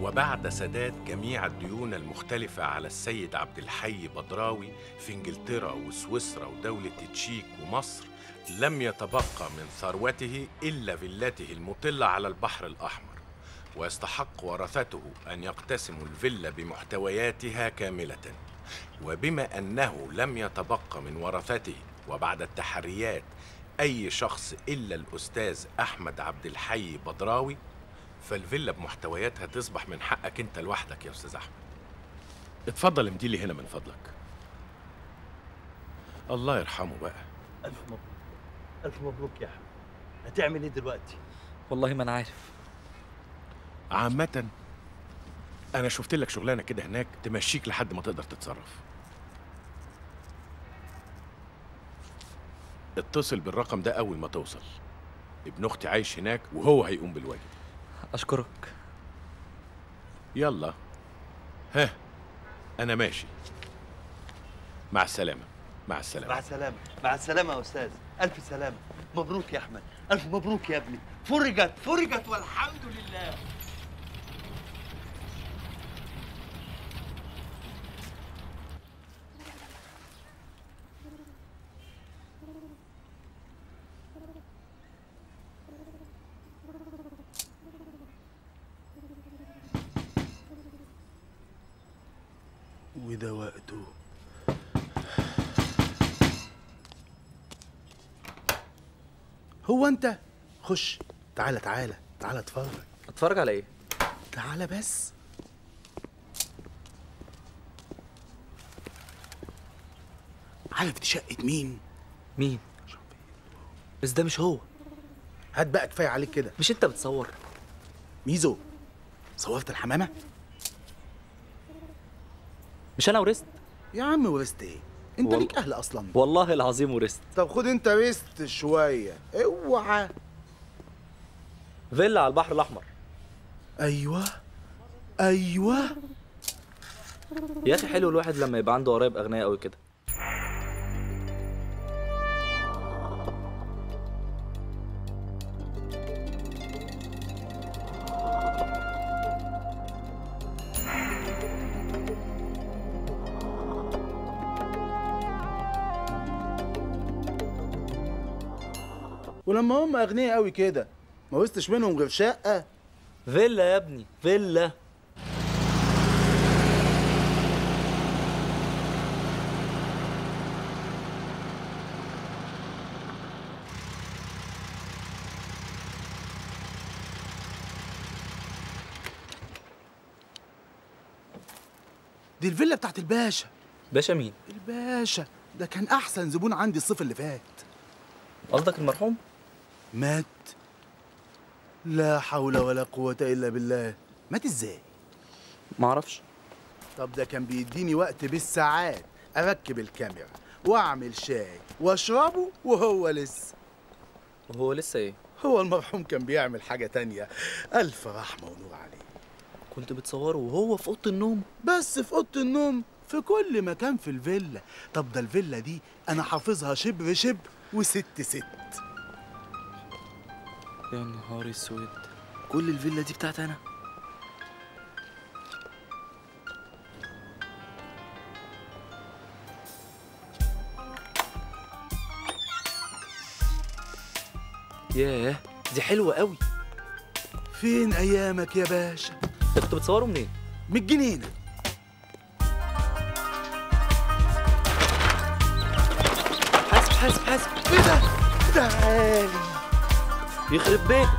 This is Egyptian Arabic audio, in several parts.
وبعد سداد جميع الديون المختلفة على السيد عبد الحي بدراوي في انجلترا وسويسرا ودولة تشيك ومصر لم يتبقى من ثروته إلا فيلته المطلة على البحر الأحمر ويستحق ورثته أن يقتسموا الفيلا بمحتوياتها كاملة وبما أنه لم يتبقى من ورثته وبعد التحريات أي شخص إلا الأستاذ أحمد عبد الحي بدراوي فالفيلا بمحتوياتها تصبح من حقك أنت لوحدك يا أستاذ أحمد اتفضل امدي لي هنا من فضلك الله يرحمه بقى ألف مبروك ألف مبروك يا أحمد هتعمل إيه دلوقتي؟ والله ما انا عارف عامة أنا شفت لك شغلانة كده هناك تمشيك لحد ما تقدر تتصرف اتصل بالرقم ده أول ما توصل ابن أختي عايش هناك وهو هيقوم بالواجب اشكرك يلا ها أنا ماشي مع السلامة مع السلامة مع السلامة مع السلامة يا أستاذ ألف سلامة مبروك يا أحمد ألف مبروك يا ابني فرجت فرجت والحمد لله وده وقته هو انت خش تعالى تعالى تعالى اتفرج اتفرج على ايه تعالى بس عارف دي شقة مين؟ مين بس ده مش هو هات بقى كفاية عليك كده مش انت بتصور ميزو صورت الحمامة؟ مش انا ورثت يا عم ورثت ايه؟ انت وال- ليك اهل اصلا والله العظيم ورثت طب خد انت ريست شوية اوعى فيلا على البحر الاحمر ايوه ايوه يا اخي حلو الواحد لما يبقى عنده قرايب اغنياء قوي كده ولما هم اغنياء قوي كده ما ورثتش منهم غير شقة فيلا يا ابني فيلا دي الفيلا بتاعت الباشا باشا مين الباشا ده كان احسن زبون عندي الصيف اللي فات قصدك المرحوم مات لا حول ولا قوة إلا بالله مات إزاي؟ معرفش طب ده كان بيديني وقت بالساعات أركب الكاميرا وأعمل شاي وأشربه وهو لسه وهو لسه ايه هو المرحوم كان بيعمل حاجة تانية ألف رحمة ونور عليه كنت بتصوره وهو في اوضه النوم بس في أوضة النوم في كل مكان في الفيلا طب ده الفيلا دي أنا حافظها شبر شبر وست ست يا نهار اسود كل الفيلا دي بتاعتي انا ياه دي حلوه قوي فين أيامك يا باشا؟ انت كنت بتصوره منين من الجنينة حاسب حاسب حاسب إيه ده؟ ده عالي يخرب بيتك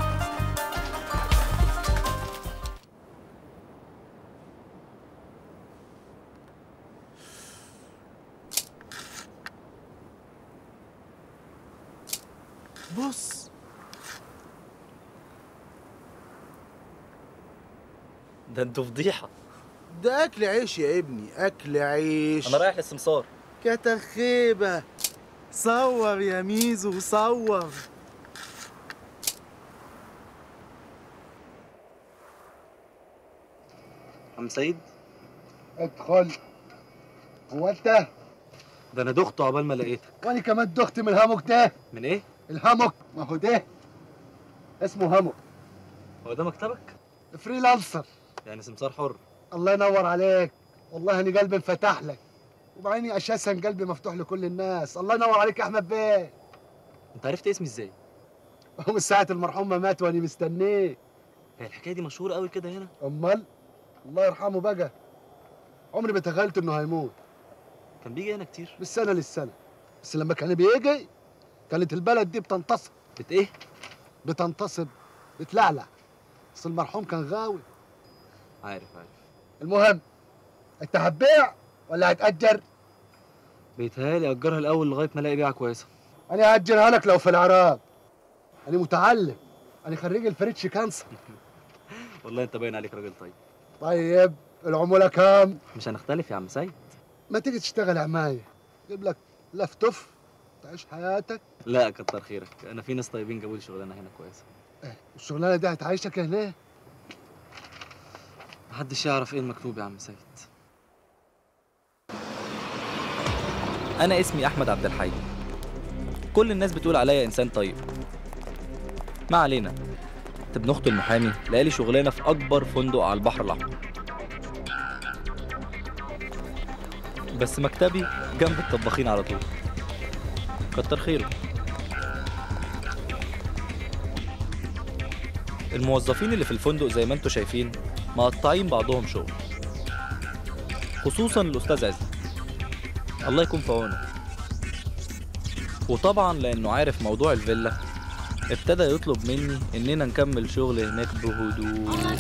بص ده انتوا فضيحه ده اكل عيش يا ابني اكل عيش انا رايح للسمسار كتخيبه صور يا ميزو صور عم سيد ادخل هو انت ده انا دخت عقبال ما لقيتك وانا كمان دخت من الهامك ده من ايه الهامك ما هو ده اسمه هامك هو ده مكتبك فريلانسر يعني سمسار حر الله ينور عليك والله اني قلبي انفتح لك وبعيني اساسا قلبي مفتوح لكل الناس الله ينور عليك يا احمد بيه انت عرفت اسمي ازاي ومن ساعه المرحوم ما مات وانا مستنيه هي الحكايه دي مشهوره قوي كده هنا امال الله يرحمه بقى عمري ما تخيلت انه هيموت كان بيجي هنا كتير من سنه للسنه بس لما كان بيجي كانت البلد دي بتنتصب بت ايه بتنتصب بتلعلع بس المرحوم كان غاوي عارف عارف المهم انت هتبيع ولا هتأجر؟ بيتهيألي اجرها الاول لغايه ما الاقي بيعه كويسه انا هأجرها لك لو في العراق انا متعلم انا خريج الفريتش كانسر والله انت باين عليك راجل طيب طيب العمولة كام؟ مش هنختلف يا عم سيد ما تيجي تشتغل عماية جيب لك لفتف تعيش حياتك لا كتر خيرك انا في ناس طيبين جابوا لي شغلانه هنا كويسه والشغلانة دي هتعيشك هنا محدش يعرف ايه المكتوب يا عم سيد أنا اسمي أحمد عبد الحي كل الناس بتقول عليا إنسان طيب ما علينا ابن أخت المحامي لقالي شغلانة في أكبر فندق على البحر الأحمر بس مكتبي جنب الطباخين على طول كتر خيره الموظفين اللي في الفندق زي ما انتوا شايفين مقطعين بعضهم شغل خصوصا الأستاذ عزت الله يكون في عونه وطبعا لانه عارف موضوع الفيلا ابتدى يطلب مني اننا نكمل شغل هناك بهدوء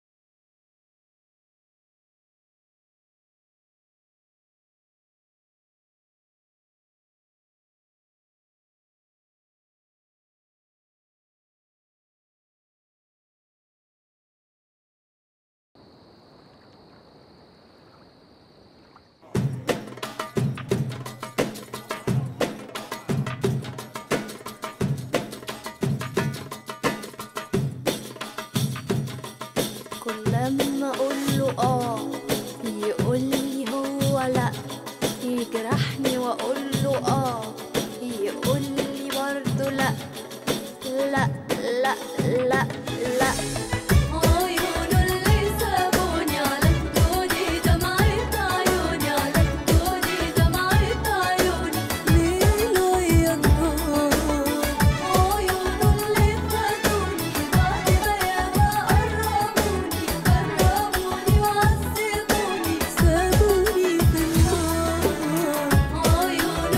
كل لما اقول له اه يقول لي هو لا يجرحني واقول له اه يقول لي برضه لا لا لا لا لا عيونه اللي سابوني على خدودي دمعة عيوني على خدودي دمعة عيوني ليل ويا نهار عيونه اللي خدوني بعد ما ياما قربوني قربوني وعذبوني سابوني في النار عيونه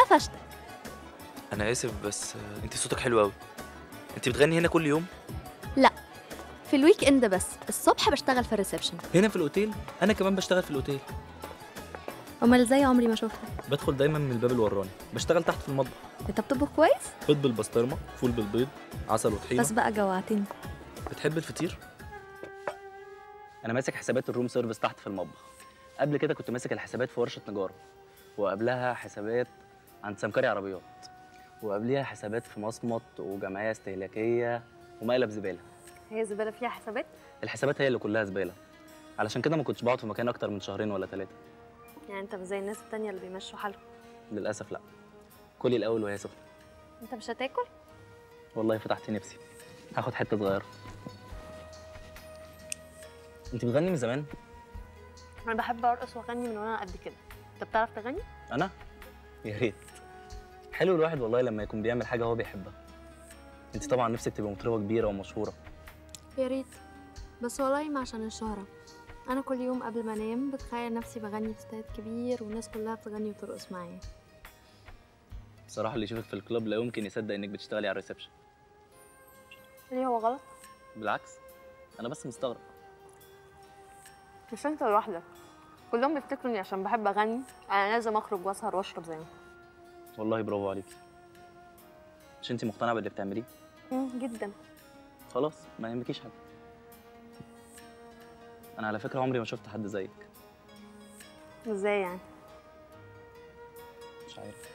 قفشتك انا اسف بس آه، انت صوتك حلو قوي انت بتغني هنا كل يوم في الويك اند بس الصبح بشتغل في الريسبشن هنا في الاوتيل انا كمان بشتغل في الاوتيل امال ازاي عمري ما شفتك بدخل دايما من الباب الوراني بشتغل تحت في المطبخ انت بتطبخ كويس بيض بالبسطرمه فول بالبيض عسل وطحينه بس بقى جوعتني بتحب الفطير انا ماسك حسابات الروم سيرفيس تحت في المطبخ قبل كده كنت ماسك الحسابات في ورشه نجاره وقبلها حسابات عند سمكري عربيات وقبليها حسابات في مصمت وجمعيه استهلاكيه ومقلب زباله هي الزباله فيها حسابات الحسابات هي اللي كلها زباله علشان كده ما كنتش بقعد في مكان اكتر من شهرين ولا ثلاثه يعني انت مش زي الناس التانية اللي بيمشوا حالهم للاسف لا كلي الاول وهي سخنه انت مش هتاكل والله فتحت نفسي هاخد حته صغيره انت بتغني من زمان انا بحب ارقص واغني من وانا قد كده انت بتعرف تغني انا يا ريت حلو الواحد والله لما يكون بيعمل حاجه هو بيحبها انت طبعا نفسك تبقى مطربه كبيره ومشهوره يا ريت بس والله ما عشان الشهرة أنا كل يوم قبل ما أنام بتخيل نفسي بغني في استاد كبير والناس كلها بتغني وترقص معايا بصراحه اللي يشوفك في الكلاب لا يمكن يصدق انك بتشتغلي على الريسبشن ليه هو غلط؟ بالعكس انا بس مستغرب مش أنت لوحدك كلهم بيفتكروا إني عشان بحب أغني أنا لازم أخرج وأسهر وأشرب زيهم والله برافو عليكي مش انت مقتنعه باللي بتعمليه جدا خلاص ما يهمكيش حاجه انا على فكره عمري ما شفت حد زيك إزاي يعني؟ مش عارف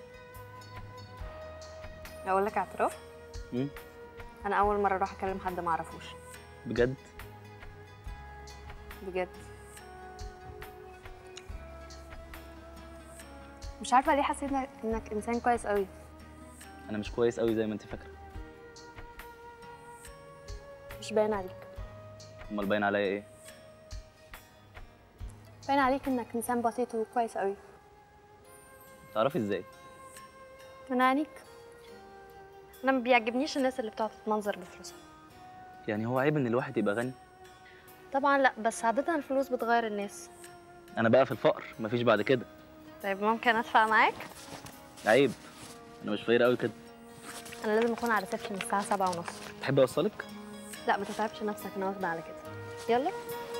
أقول لك اعتراف؟ مم؟ أنا أول مرة أروح أكلم حد ما أعرفوش بجد بجد مش عارفة ليه حسيت إنك- إنك إنسان كويس قوي انا مش كويس قوي زي ما انت فاكره مش باين عليك امال باين عليا ايه باين عليك إنك إنسان بسيط وكويس قوي تعرفي ازاي من عينيك أنا ما بيعجبنيش الناس اللي بتقعد تتمنظر بفلوسها يعني هو عيب ان الواحد يبقى غني طبعا لا بس عادة الفلوس بتغير الناس انا بقى في الفقر مفيش بعد كده طيب ممكن أدفع معاك؟ عيب انا مش فقير قوي كده أنا لازم أكون على ريسبشن الساعة سبعة ونص تحب اوصلك لا ما تتعبش نفسك أنا واخدة على كده يلا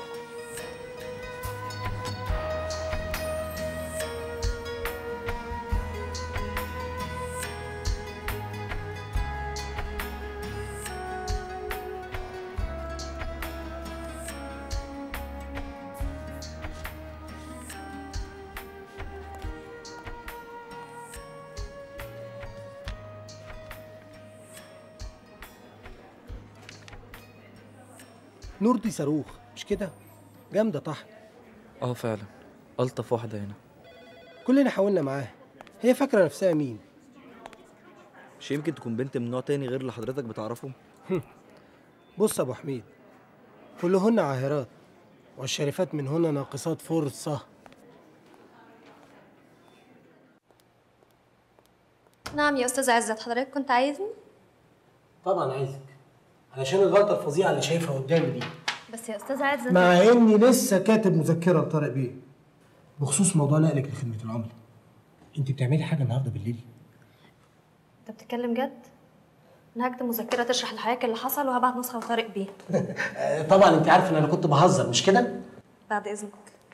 نور دي صاروخ مش كده جامده طحن اه فعلا الطف واحده هنا كلنا حاولنا معاها هي فاكره نفسها مين مش يمكن تكون بنت من نوع تاني غير اللي حضرتك بتعرفه بص يا ابو حميد كلهن عاهرات والشريفات منهن ناقصات فرصه نعم يا أستاذ عزت حضرتك كنت عايزني؟ طبعا عايزك علشان الغلطه الفظيعه اللي شايفها قدامي دي بس يا أستاذ عزت مع اني لسه كاتب مذكره لطارق بيه بخصوص موضوع نقلك لخدمه العملاء انت بتعملي حاجه النهارده بالليل أنت بتتكلم جد؟ أنا هكتب مذكرة تشرح لحضرتك اللي حصل وهبعت نسخة لطارق بيه آه، طبعا انت عارف ان انا كنت بهزر مش كده بعد إذنك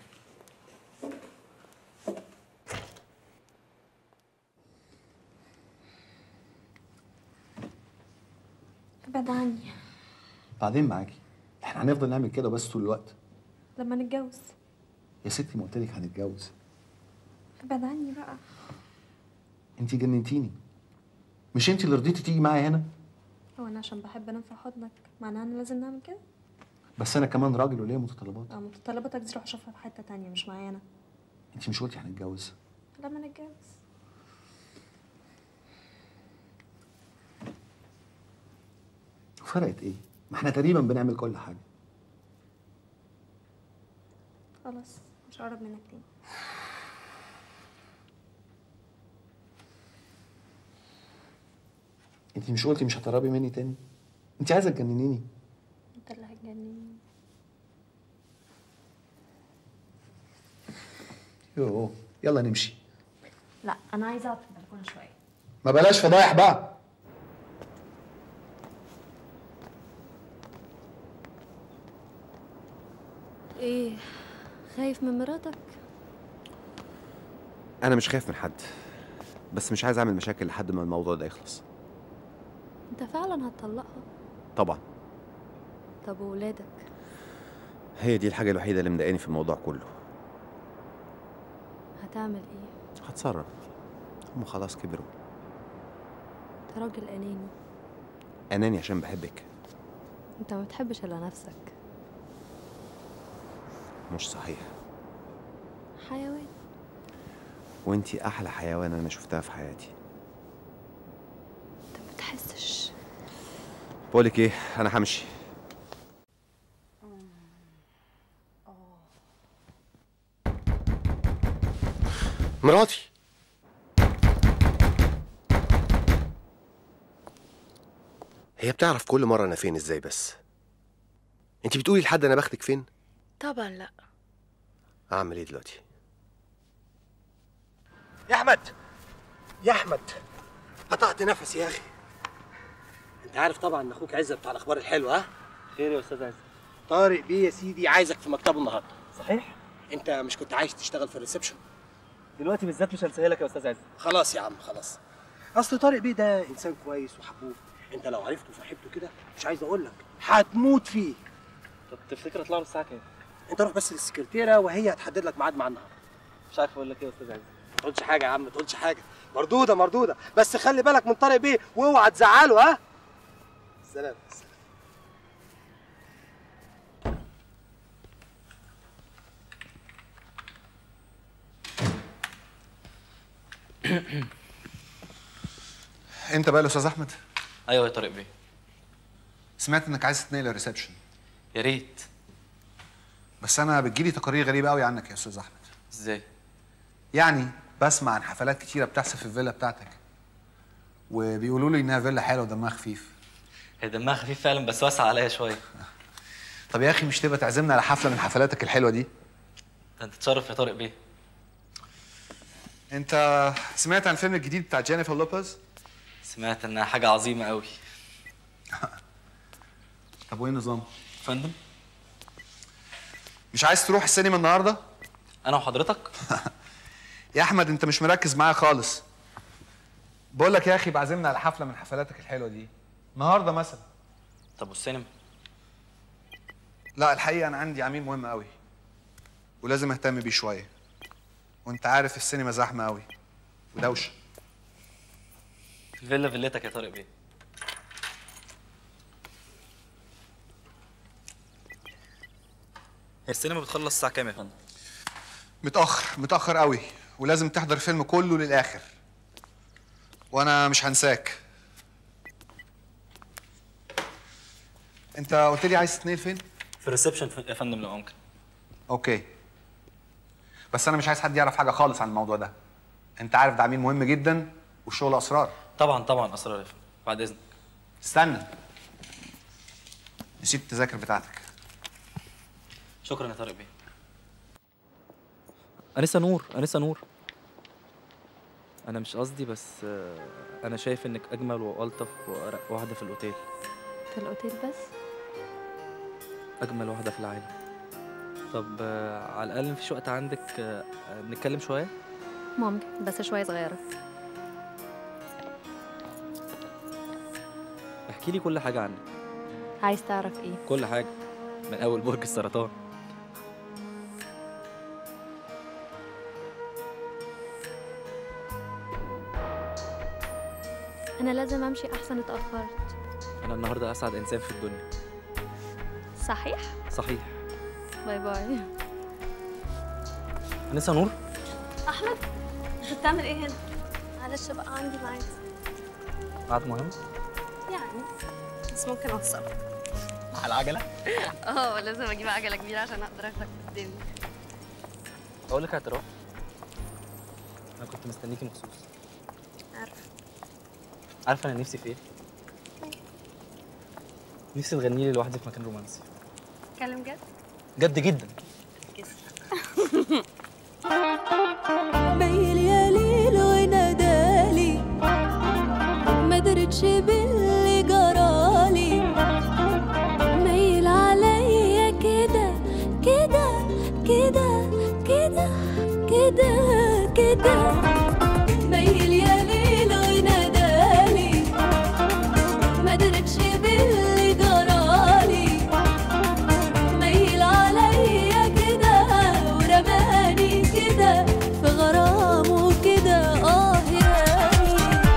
ابعد عني بعدين معاكي احنا هنفضل نعمل كده بس طول الوقت لما نتجوز يا ستي ما قلت لك هنتجوز ابعد عني بقى انت جننتيني مش انت اللي رضيتي تيجي معايا هنا هو أنا عشان بحب أنام في حضنك معناها أنا لازم نعمل كده؟ بس انا كمان راجل وليا متطلبات أه متطلباتك دي روح شوفها في حتة تانية مش معايا أنا انت مش قلتي هنتجوز لما نتجوز فرقت ايه ما احنا تقريبا بنعمل كل حاجه خلاص مش هقرب منك تاني انت مش قلتي مش هتقربي مني تاني انت عايزه تجننيني انت اللي هتجنني يوه يلا نمشي لا انا عايزه اقعد في البلكونه شويه ما بلاش فضايح بقى ايه خايف من مراتك انا مش خايف من حد بس مش عايز اعمل مشاكل لحد ما الموضوع ده يخلص انت فعلا هتطلقها طبعا طب وولادك هي دي الحاجه الوحيده اللي مضايقاني في الموضوع كله هتعمل ايه هتصرف هم خلاص كبروا انت راجل اناني اناني عشان بحبك انت ما بتحبش الا نفسك مش صحيح حيوان وانتي احلى حيوان انا شفتها في حياتي انت ما بتحسش بقولك ايه انا همشي مراتي هي بتعرف كل مرة أنا فين إزاي بس أنت بتقولي لحد أنا باخدك فين؟ طبعا لا أعمل إيه دلوقتي؟ يا احمد يا احمد قطعت نفسي يا اخي انت عارف طبعا ان اخوك عزه بتاع الاخبار الحلوه ها خير يا استاذ عز طارق بيه يا سيدي عايزك في مكتبه النهارده صحيح انت مش كنت عايز تشتغل في الريسبشن دلوقتي بالذات مش هنسهلك يا استاذ عز خلاص يا عم خلاص اصل طارق بيه ده انسان كويس وحبوب انت لو عرفته وصاحبته كده مش عايز اقول لك هتموت فيه طب تفتكر اطلع له الساعه كام انت روح بس للسكرتيره وهي هتحدد لك ميعاد مع النهارده مش عارف اقول لك ايه يا استاذ عز ما تقولش حاجه يا عم ما تقولش حاجه مردوده مردوده بس خلي بالك من طارق بيه واوعى تزعله ها سلام انت بقى الاستاذ احمد ايوه يا طارق بيه سمعت انك عايز تتنقل الريسبشن يا ريت بس انا بتجيلي تقارير غريبه قوي عنك يا استاذ احمد ازاي يعني بسمع عن حفلات كتيره بتحصل في الفيلا بتاعتك وبيقولوا لي انها فيلا حلوه ودمها خفيف هي دمها خفيف فعلا بس واسع عليا شويه طب يا اخي مش تبقى تعزمنا على حفله من حفلاتك الحلوه دي ده انت تشرف يا طارق بيه انت سمعت عن الفيلم الجديد بتاع جينيفر لوبيز سمعت انها حاجه عظيمه قوي طب وايه النظام فندم مش عايز تروح السينما النهارده انا وحضرتك يا احمد انت مش مركز معايا خالص بقول لك يا اخي بعزمنا على حفله من حفلاتك الحلوه دي النهارده مثلا طب والسينما لا الحقيقه انا عندي عميل مهم قوي ولازم اهتم بيه شويه وانت عارف السينما زحمه قوي ودوشه الفيلا فيلتك يا طارق بيه هي السينما بتخلص الساعه كام يا فندم متاخر متاخر قوي ولازم تحضر الفيلم كله للاخر وانا مش هنساك انت قلت لي عايز تتنقل فين في الريسبشن يا فندم لو ممكن اوكي بس انا مش عايز حد يعرف حاجه خالص عن الموضوع ده انت عارف ده عميل مهم جدا والشغل اسرار طبعا طبعا اسرار يا فندم بعد اذنك استنى نسيت التذاكر بتاعتك شكرا يا طارق بيه انسه نور انسه نور انا مش قصدي بس آه، انا شايف انك اجمل والطف وارق واحده في الاوتيل في الاوتيل بس اجمل واحده في العالم طب آه، على الاقل مفيش وقت عندك آه، آه، نتكلم شويه ممكن بس شويه صغيره احكي لي كل حاجه عنك عايز تعرف ايه كل حاجه من اول برج السرطان انا لازم امشي احسن اتاخرت انا النهارده اسعد انسان في الدنيا صحيح صحيح باي باي انسه نور احمد انت بتعمل ايه هنا معلش بقى عندي ميعاد قعد مهم يعني بس ممكن اوصلك على العجله اه لازم اجيب عجله كبيره عشان اقدر اخدك قدامي اقول لك اعتراف انا كنت مستنيكي مخصوص عارفه عارفه انا نفسي في ايه نفسي تغني لي لوحدي في مكان رومانسي اتكلم جد جد جدا ميل يا ليل دركش باللي جرالي ميل عليا كده كده كده كده كده كده ميل يا ليل ونادالي ما دركش باللي جرالي ميل عليا كده ورماني كده في غرامه كده اه ياني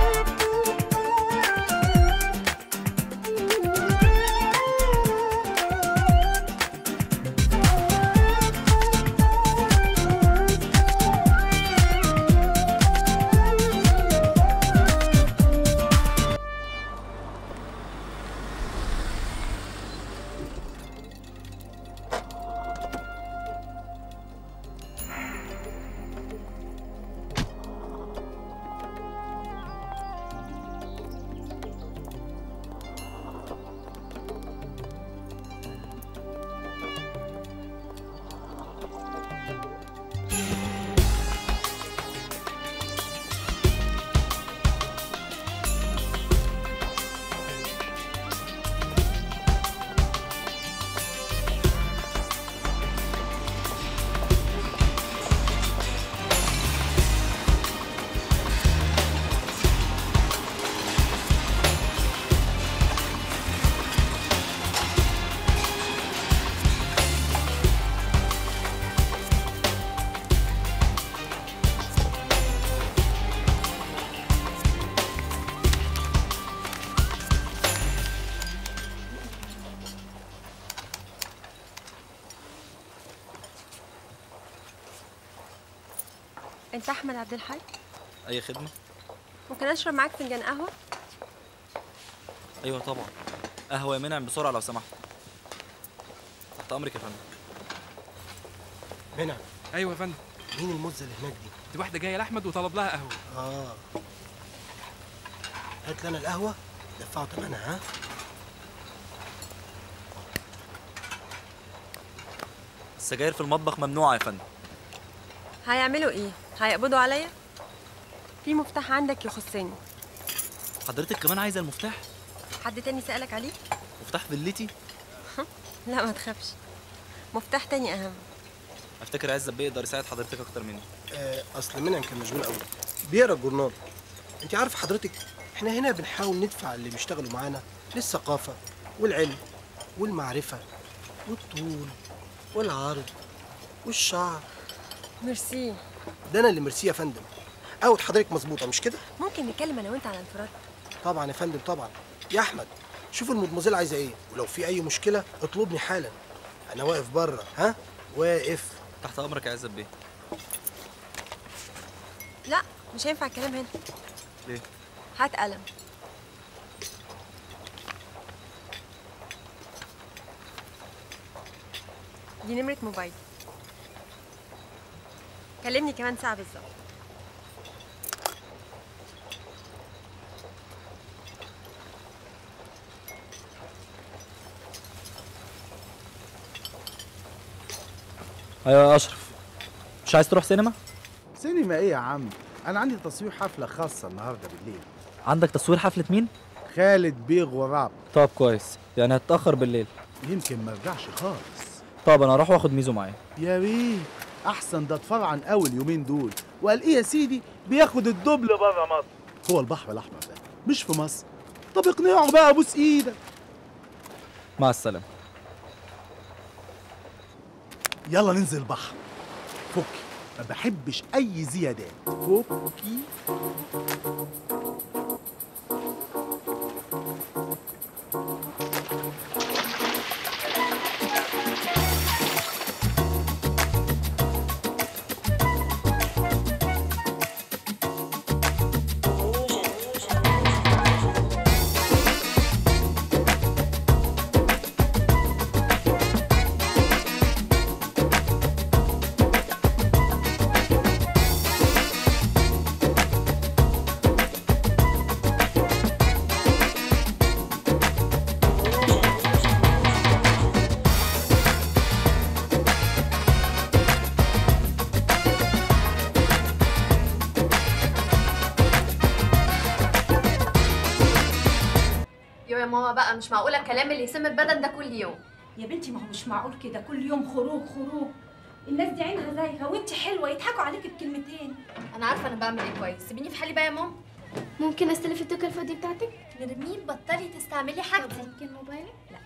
انت احمد عبد الحي اي خدمه ممكن اشرب معاك فنجان قهوه ايوه طبعا قهوه يا منعم بسرعه لو سمحت تحت امرك يا فندم منعم ايوه يا فندم مين المزه اللي هناك دي؟ دي واحده جايه لاحمد وطلب لها قهوه اه هات لنا القهوه دفعوا ثمنها ها السجاير في المطبخ ممنوعه يا فندم هيعملوا ايه هيقبضوا عليا في مفتاح عندك يخصني حضرتك كمان عايزه المفتاح حد تاني سألك عليه مفتاح فيلتي لا ما تخافش مفتاح تاني اهم افتكر عزت بيه يقدر يساعد حضرتك اكتر مني آه اصل منعم كان مشغول قوي بيقرا الجورنال انت عارف حضرتك احنا هنا بنحاول ندفع اللي بيشتغلوا معانا للثقافه والعلم والمعرفه والطول والعرض والشعر ميرسي ده انا اللي ميرسي يا فندم اوت حضرتك مظبوطه مش كده ممكن نتكلم انا وانت على انفراد طبعا يا فندم طبعا يا احمد شوف المدمزيل عايزه ايه ولو في اي مشكله اطلبني حالا انا واقف بره ها واقف تحت امرك يا عزت بيه لا مش هينفع الكلام هنا ليه هات قلم دي نمرة موبايل كلمني كمان ساعة بالظبط ايوه يا اشرف مش عايز تروح سينما سينما ايه يا عم انا عندي تصوير حفله خاصه النهارده بالليل عندك تصوير حفله مين خالد بيه غراب طب كويس يعني هتاخر بالليل يمكن ما ارجعش خالص طب انا اروح واخد ميزو معايا يا ريت احسن ده اتفرعن قوي اليومين دول وقال ايه يا سيدي بياخد الدبل بره مصر هو البحر الاحمر ده مش في مصر طب اقنعه بقى ابوس ايدك مع السلامه يلا ننزل البحر فكي ما بحبش اي زيادات فكي بقى مش معقوله الكلام اللي يسم البدن ده كل يوم يا بنتي ما هو مش معقول كده كل يوم خروج خروج الناس دي عينها زايغه وانت حلوه يضحكوا عليكي بكلمتين انا عارفه انا بعمل ايه كويس سيبيني في حالي بقى يا ماما ممكن استلف التوكه الفاضيه بتاعتك نرمين بطلي تستعملي حاجتي ممكن موبايلك لا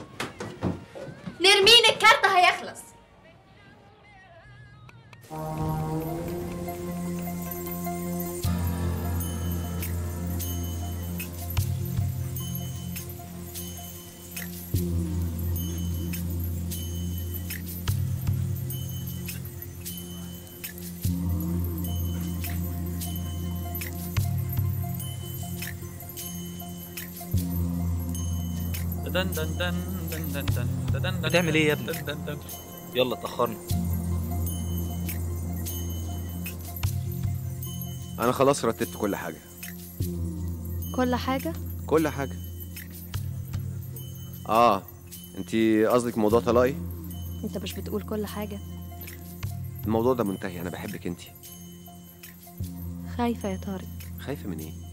نرمين الكارت هيخلص دن دن دن دن دن دن دن دن بتعمل ايه يا ابني؟ دن دن دن. يلا اتأخرنا انا خلاص رتبت كل حاجه كل حاجه كل حاجه اه انت قصدك موضوع طلاقي انت مش بتقول كل حاجه الموضوع ده منتهي انا بحبك انت خايفه يا طارق خايفه من ايه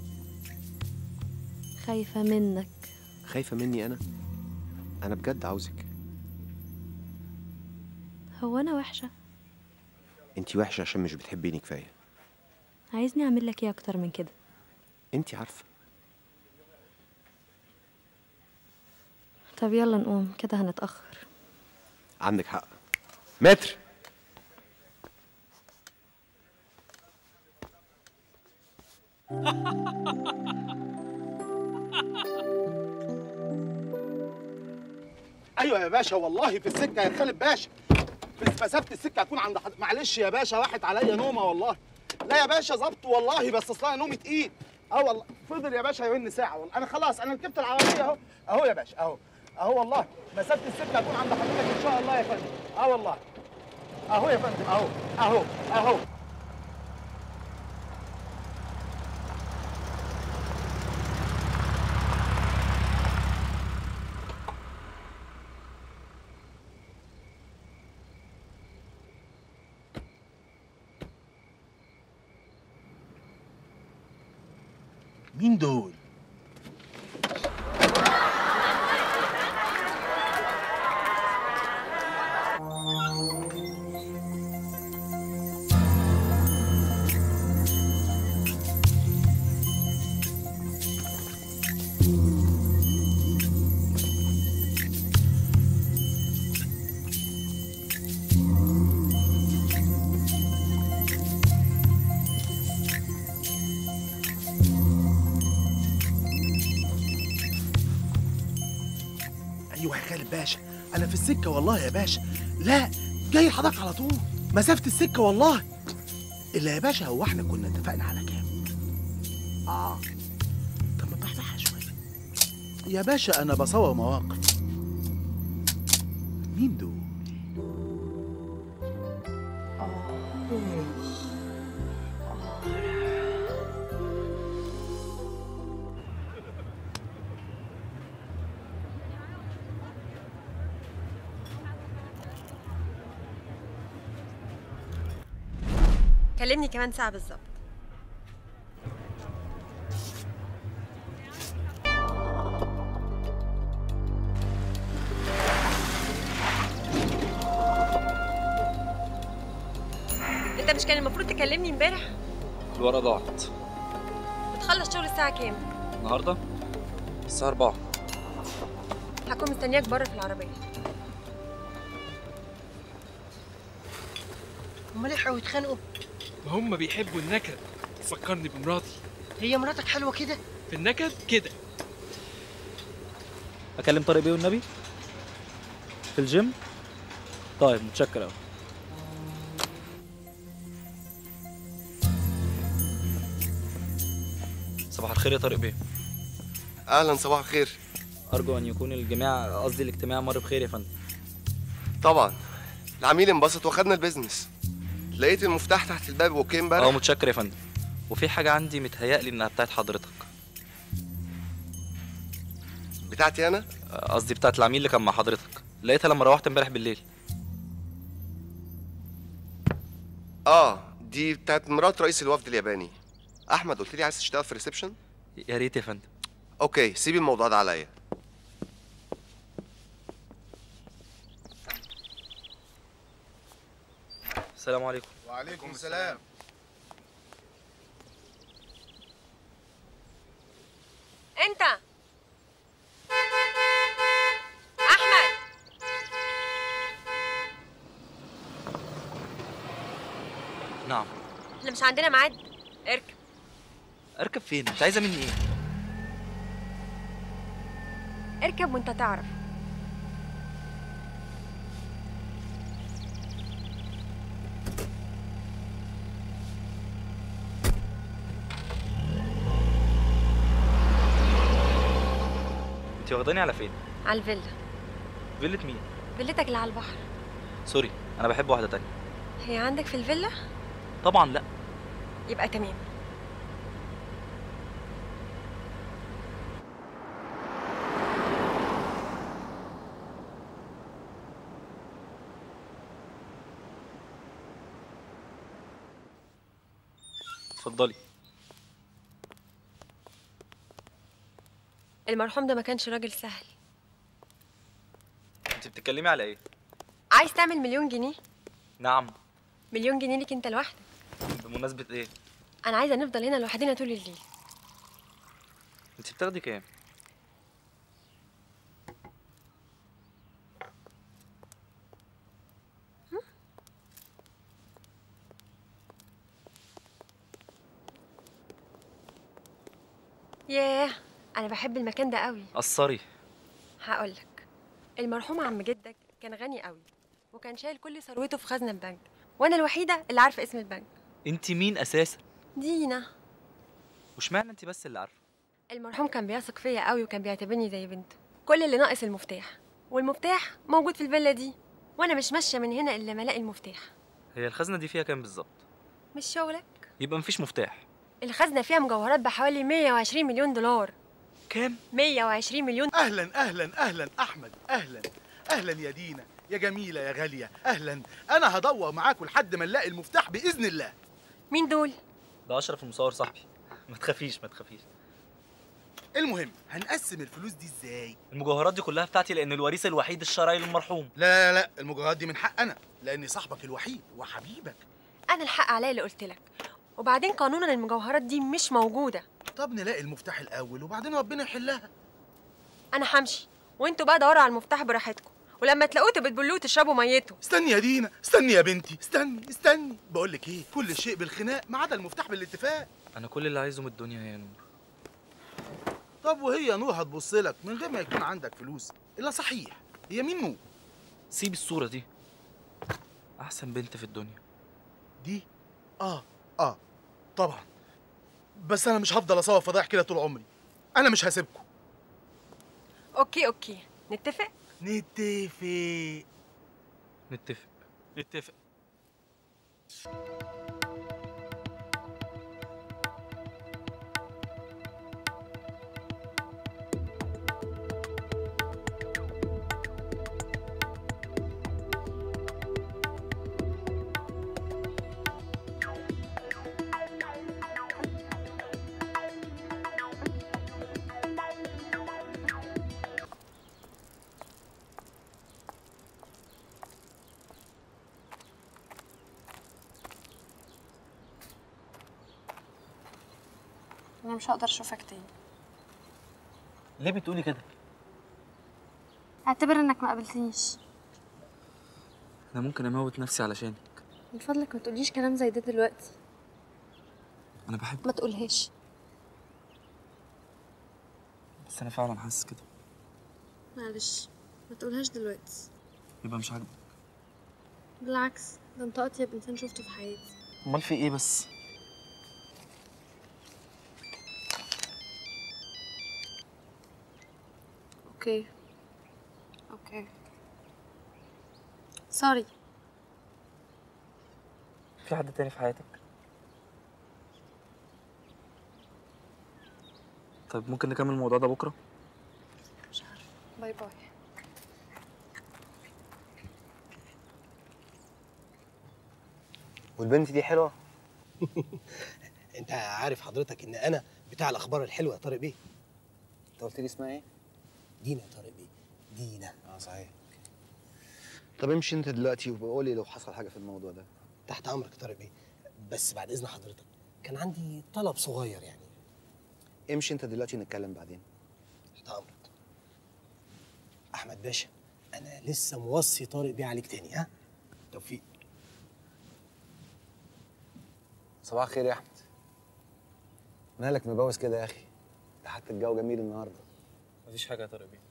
خايفه منك خايفه مني انا انا بجد عاوزك هو انا وحشه انت وحشه عشان مش بتحبيني كفايه عايزني اعمل لك ايه اكتر من كده انت عارفه طب يلا نقوم كده هنتاخر عندك حق متر ايوه يا باشا والله في السكه يا خالد باشا في مسافه السكه هكون عند حضرتك معلش يا باشا واحد عليا نومه والله لا يا باشا ظبط والله بس اصلا نومي تقيل اه والله فضل يا باشا يومين ساعه والله انا خلاص انا ركبت العربيه اهو اهو يا باشا اهو اهو والله مسافه السكه هكون عند حضرتك ان شاء الله يا فندم اه والله اهو يا فندم اهو اهو اهو مين دول؟ ايوه يا خالد باشا انا في السكه والله يا باشا لا جاي لحضرتك على طول مسافه السكه والله الا يا باشا هو احنا كنا اتفقنا على كام اه طب ما تحتها شويه يا باشا انا بصور مواقف مين دول كلمني كمان ساعة بالظبط انت مش كان المفروض تكلمني امبارح الورقة ضاعت بتخلص شغل الساعة كام النهاردة الساعة 4 هكون مستنياك بره في العربية هما لحقوا يتخانقوا ما هم بيحبوا النكد تفكرني بمراتي هي مراتك حلوه كده في النكد كده اكلم طارق بيه والنبي في الجيم طيب متشكر قوي صباح الخير يا طارق بيه اهلا صباح الخير ارجو ان يكون الجماع قصدي الاجتماع مر بخير يا فندم طبعا العميل انبسط واخدنا البيزنس لقيت المفتاح تحت الباب اوكي اه امبارح متشكر يا فندم وفي حاجه عندي متهيألي انها بتاعت حضرتك بتاعتي انا آه، قصدي بتاعت العميل اللي كان مع حضرتك لقيتها لما روحت امبارح بالليل اه دي بتاعت مرات رئيس الوفد الياباني احمد قلت لي عايز تشتغل في الريسبشن يا ريت يا فندم اوكي سيبي الموضوع ده عليا السلام عليكم وعليكم السلام انت احمد نعم احنا مش عندنا ميعاد اركب اركب فين انت عايزه مني ايه اركب وانت تعرف انت واخداني على فين على الفيلا فيلة مين فيلتك اللي على البحر سوري انا بحب واحده تانية هي عندك في الفيلا طبعا لا يبقى تمام اتفضلي المرحوم ده ما كانش راجل سهل انت بتتكلمي على ايه عايز تعمل مليون جنيه نعم مليون جنيه ليك انت لوحدك بمناسبه ايه انا عايزه نفضل هنا لوحدنا طول الليل انت بتاخدي كام ياه انا بحب المكان ده قوي قصري هقولك المرحوم عم جدك كان غني قوي وكان شايل كل ثروته في خزنه البنك وانا الوحيده اللي عارفه اسم البنك انت مين اساسا دينا واشمعنى انت بس اللي عارفه المرحوم كان بيثق فيا قوي وكان بيعتبرني زي بنته كل اللي ناقص المفتاح والمفتاح موجود في الفيلا دي وانا مش ماشيه من هنا الا ما الاقي المفتاح هي الخزنه دي فيها كام بالظبط مش شغلك يبقى مفيش مفتاح الخزنه فيها مجوهرات بحوالي 120 مليون دولار كام 120 مليون اهلا اهلا اهلا احمد اهلا اهلا يا دينا يا جميله يا غاليه اهلا انا هدور معاكم لحد ما نلاقي المفتاح باذن الله مين دول ده اشرف المصور صاحبي ما تخافيش ما تخافيش المهم هنقسم الفلوس دي ازاي المجوهرات دي كلها بتاعتي لان الوريث الوحيد الشرعي للمرحوم لا لا لا المجوهرات دي من حق انا لاني صاحبك الوحيد وحبيبك انا الحق عليا اللي قلت لك وبعدين قانونا المجوهرات دي مش موجوده طب نلاقي المفتاح الاول وبعدين ربنا يحلها انا همشي وانتوا بقى دوروا على المفتاح براحتكم ولما تلاقوه تبتبلوه وتشربوا ميته استني يا دينا استني يا بنتي استني استني بقول لك ايه كل شيء بالخناق ما عدا المفتاح بالاتفاق انا كل اللي عايزه من الدنيا يا نور طب وهي نور هتبص لك من غير ما يكون عندك فلوس الا صحيح هي مين نور سيب الصوره دي احسن بنت في الدنيا دي اه اه طبعا بس انا مش هفضل اصور فضايح كده طول عمري انا مش هسيبكم اوكي اوكي نتفق نتفق نتفق نتفق انا مش هقدر اشوفك تاني ليه بتقولي كده اعتبر انك ما قابلتنيش انا ممكن اموت نفسي علشانك من فضلك ما تقوليش كلام زي ده دلوقتي انا بحب ما تقولهاش بس انا فعلا حاسس كده معلش ما تقولهاش دلوقتي يبقى مش عاجبك بالعكس ده انت اطيب انسان شفته في حياتي امال في ايه بس اوكي اوكي سوري في حد تاني في حياتك طيب ممكن نكمل الموضوع ده بكره باي باي والبنت دي حلوه انت عارف حضرتك ان انا بتاع الاخبار الحلوه يا طارق بيه انت قلت لي اسمها ايه دينا يا طارق بيه دينا اه صحيح طب امشي انت دلوقتي وبقول لي لو حصل حاجه في الموضوع ده تحت امرك يا طارق بيه بس بعد اذن حضرتك كان عندي طلب صغير يعني امشي انت دلوقتي نتكلم بعدين تحت امرك احمد باشا انا لسه موصي طارق بيه عليك تاني ها توفيق صباح الخير يا احمد مالك مبوس كده يا اخي ده حتى الجو جميل النهارده مفيش حاجه يا طارق بيه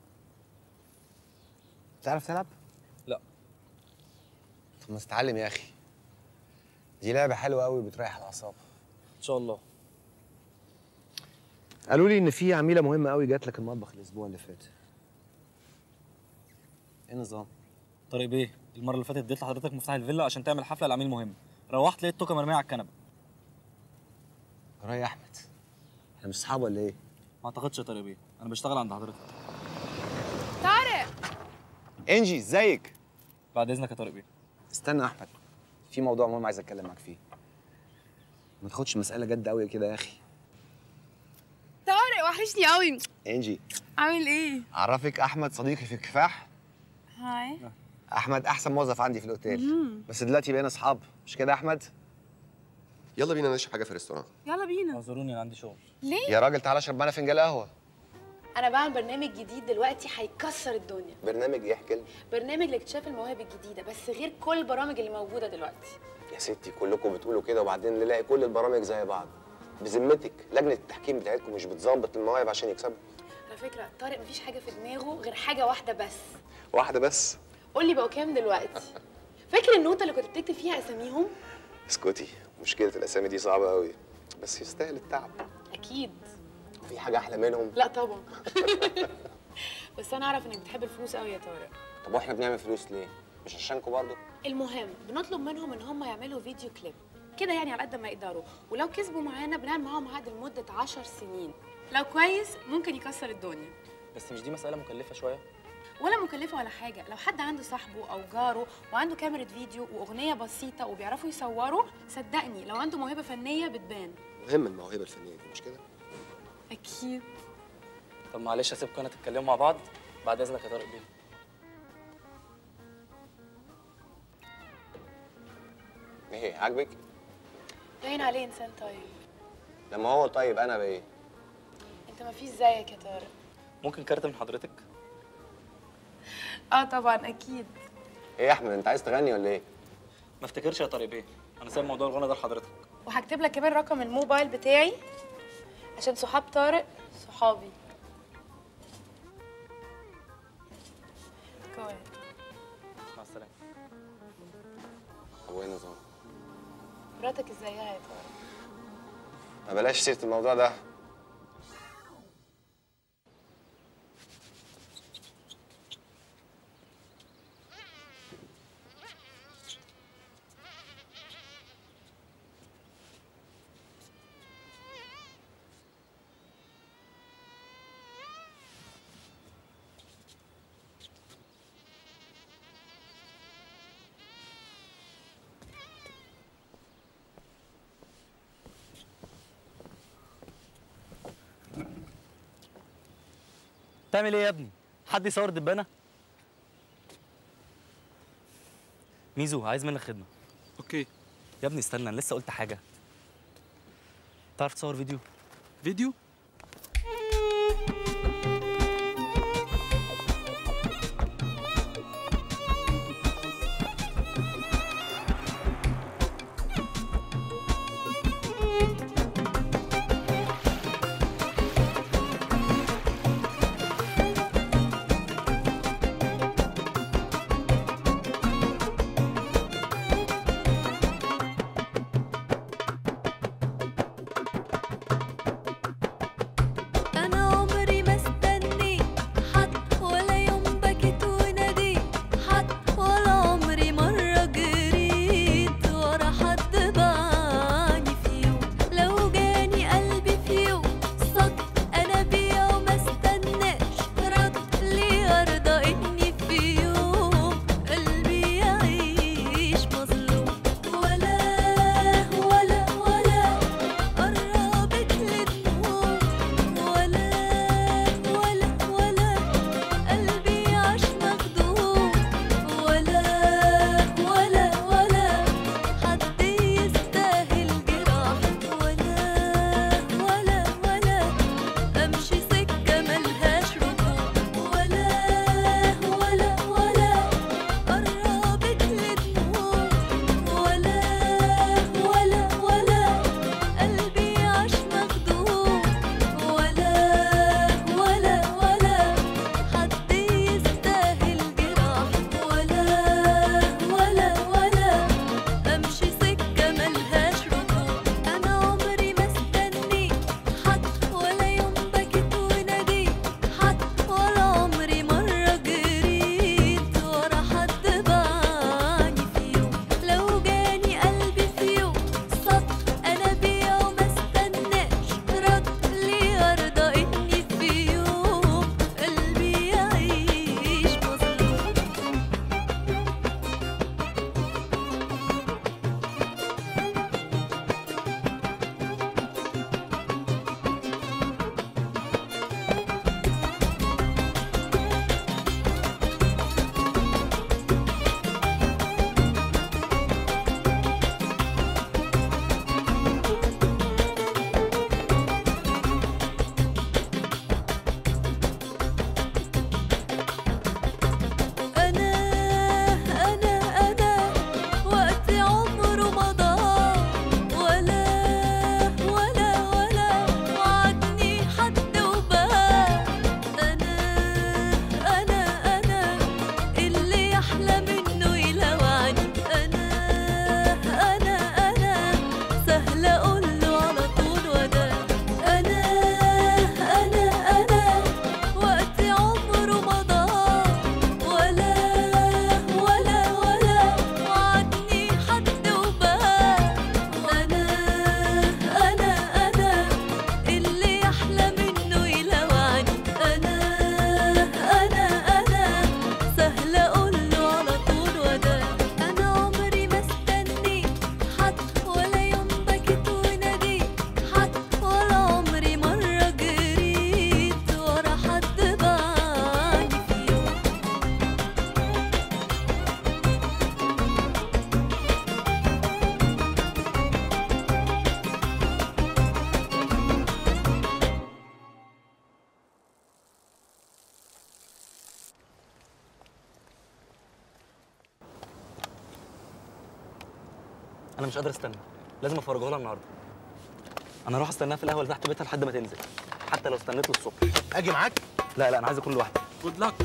بتعرف تلعب لا طب ما تتعلم يا اخي دي لعبه حلوه قوي بتريح الاعصاب ان شاء الله قالوا لي ان في عميله مهمه قوي جات لك المطبخ الاسبوع اللي فات ايه النظام طارق بيه المره اللي فاتت اديت لحضرتك مفتاح الفيلا عشان تعمل حفله لعميل مهم روحت لقيت توكه مرميه على الكنبه راي احمد احنا مش اصحاب ولا ايه ما اعتقدش يا طارق بيه انا بشتغل عند حضرتك طارق انجي ازيك بعد اذنك يا طارق بيه استنى يا احمد في موضوع مهم عايز اتكلم معاك فيه ما تاخدش المساله جد قوي كده يا اخي طارق وحشني قوي انجي عامل ايه اعرفك احمد صديقي في الكفاح هاي احمد احسن موظف عندي في الاوتيل بس دلوقتي بقينا اصحاب مش كده يا احمد يلا بينا نشرب حاجه في الريستوران يلا بينا اعذروني انا عندي شغل ليه يا راجل تعالى اشرب معانا فنجان قهوه انا بعمل برنامج جديد دلوقتي هيكسر الدنيا برنامج ايه احكي لنا برنامج لاكتشاف المواهب الجديده بس غير كل البرامج اللي موجوده دلوقتي يا ستي كلكم بتقولوا كده وبعدين نلاقي كل البرامج زي بعض بذمتك لجنه التحكيم بتاعتكم مش بتظبط المواهب عشان يكسبوا على فكره طارق مفيش حاجه في دماغه غير حاجه واحده بس واحده بس قول لي بقوا كام دلوقتي فاكر النوته اللي كنت بتكتب فيها اساميهم اسكتي مشكله الاسامي دي صعبه قوي بس يستاهل التعب اكيد في حاجه احلى منهم لا طبعا بس انا اعرف انك بتحب الفلوس قوي يا طارق طب واحنا بنعمل فلوس ليه مش عشانكم برضه المهم بنطلب منهم ان هم يعملوا فيديو كليب كده يعني على قد ما يقدروا ولو كسبوا معانا بنعمل معاهم عقد لمده 10 سنين لو كويس ممكن يكسر الدنيا بس مش دي مساله مكلفه شويه ولا مكلفه ولا حاجه لو حد عنده صاحبه او جاره وعنده كاميرا فيديو واغنيه بسيطه وبيعرفوا يصوروا صدقني لو عنده موهبه فنيه بتبان مهم الموهبه الفنيه دي مش كده اكيد طب معلش اسيبكم انا تتكلموا مع بعض بعد اذنك يا طارق بيه ايه عاجبك باين عليه انسان طيب لما هو طيب انا بايه انت ما فيش زيك يا طارق ممكن كارت من حضرتك اه طبعا اكيد ايه يا احمد انت عايز تغني ولا ايه ما افتكرش يا طارق بيه انا سايب موضوع الغنى ده لحضرتك وهكتب لك كمان رقم الموبايل بتاعي عشان صحاب طارق صحابي كويس مع السلامه هو ايه النظام مراتك ازيها يا طارق ما بلاش سيره الموضوع ده تعمل ايه يا ابني حد يصور دبانه ميزو عايز منك خدمه اوكي يا ابني استنى انا لسه قلت حاجه تعرف تصور فيديو فيديو انا مش قادر استنى لازم افرجها لها النهارده انا اروح استناها في القهوه اللي تحت بيتها لحد ما تنزل حتى لو استنيت للصبح اجي معاك لا لا انا عايز اكون لوحدي جود لك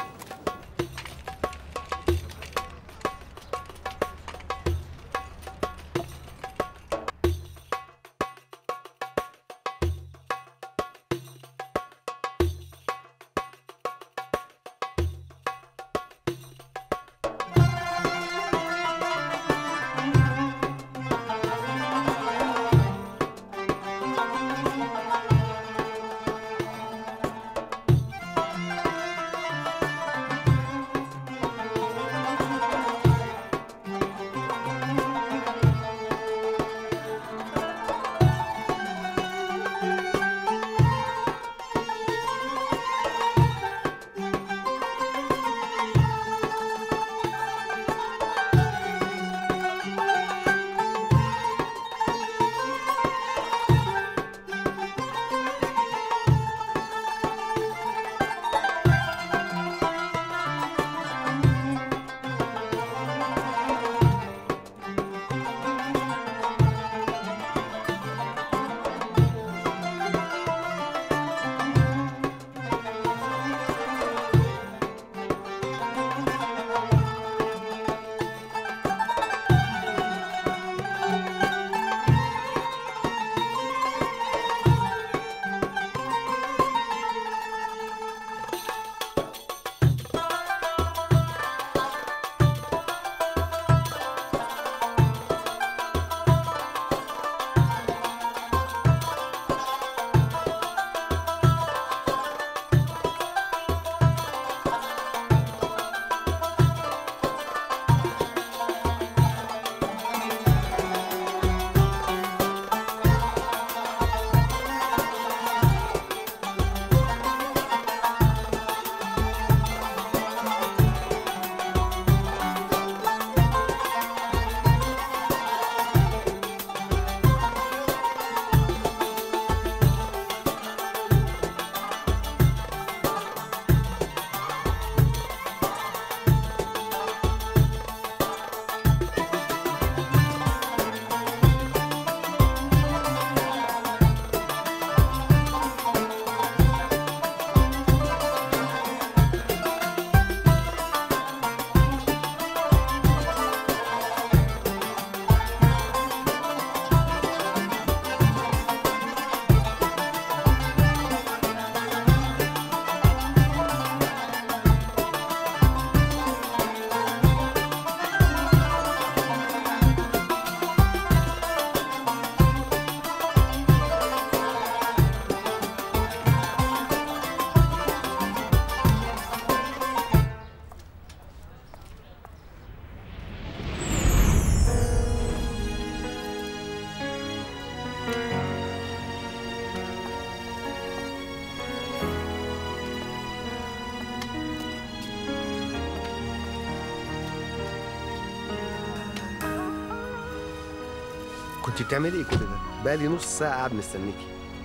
كنت بتعملي ايه كل ده؟ بقالي نص ساعة قاعد مستنيكي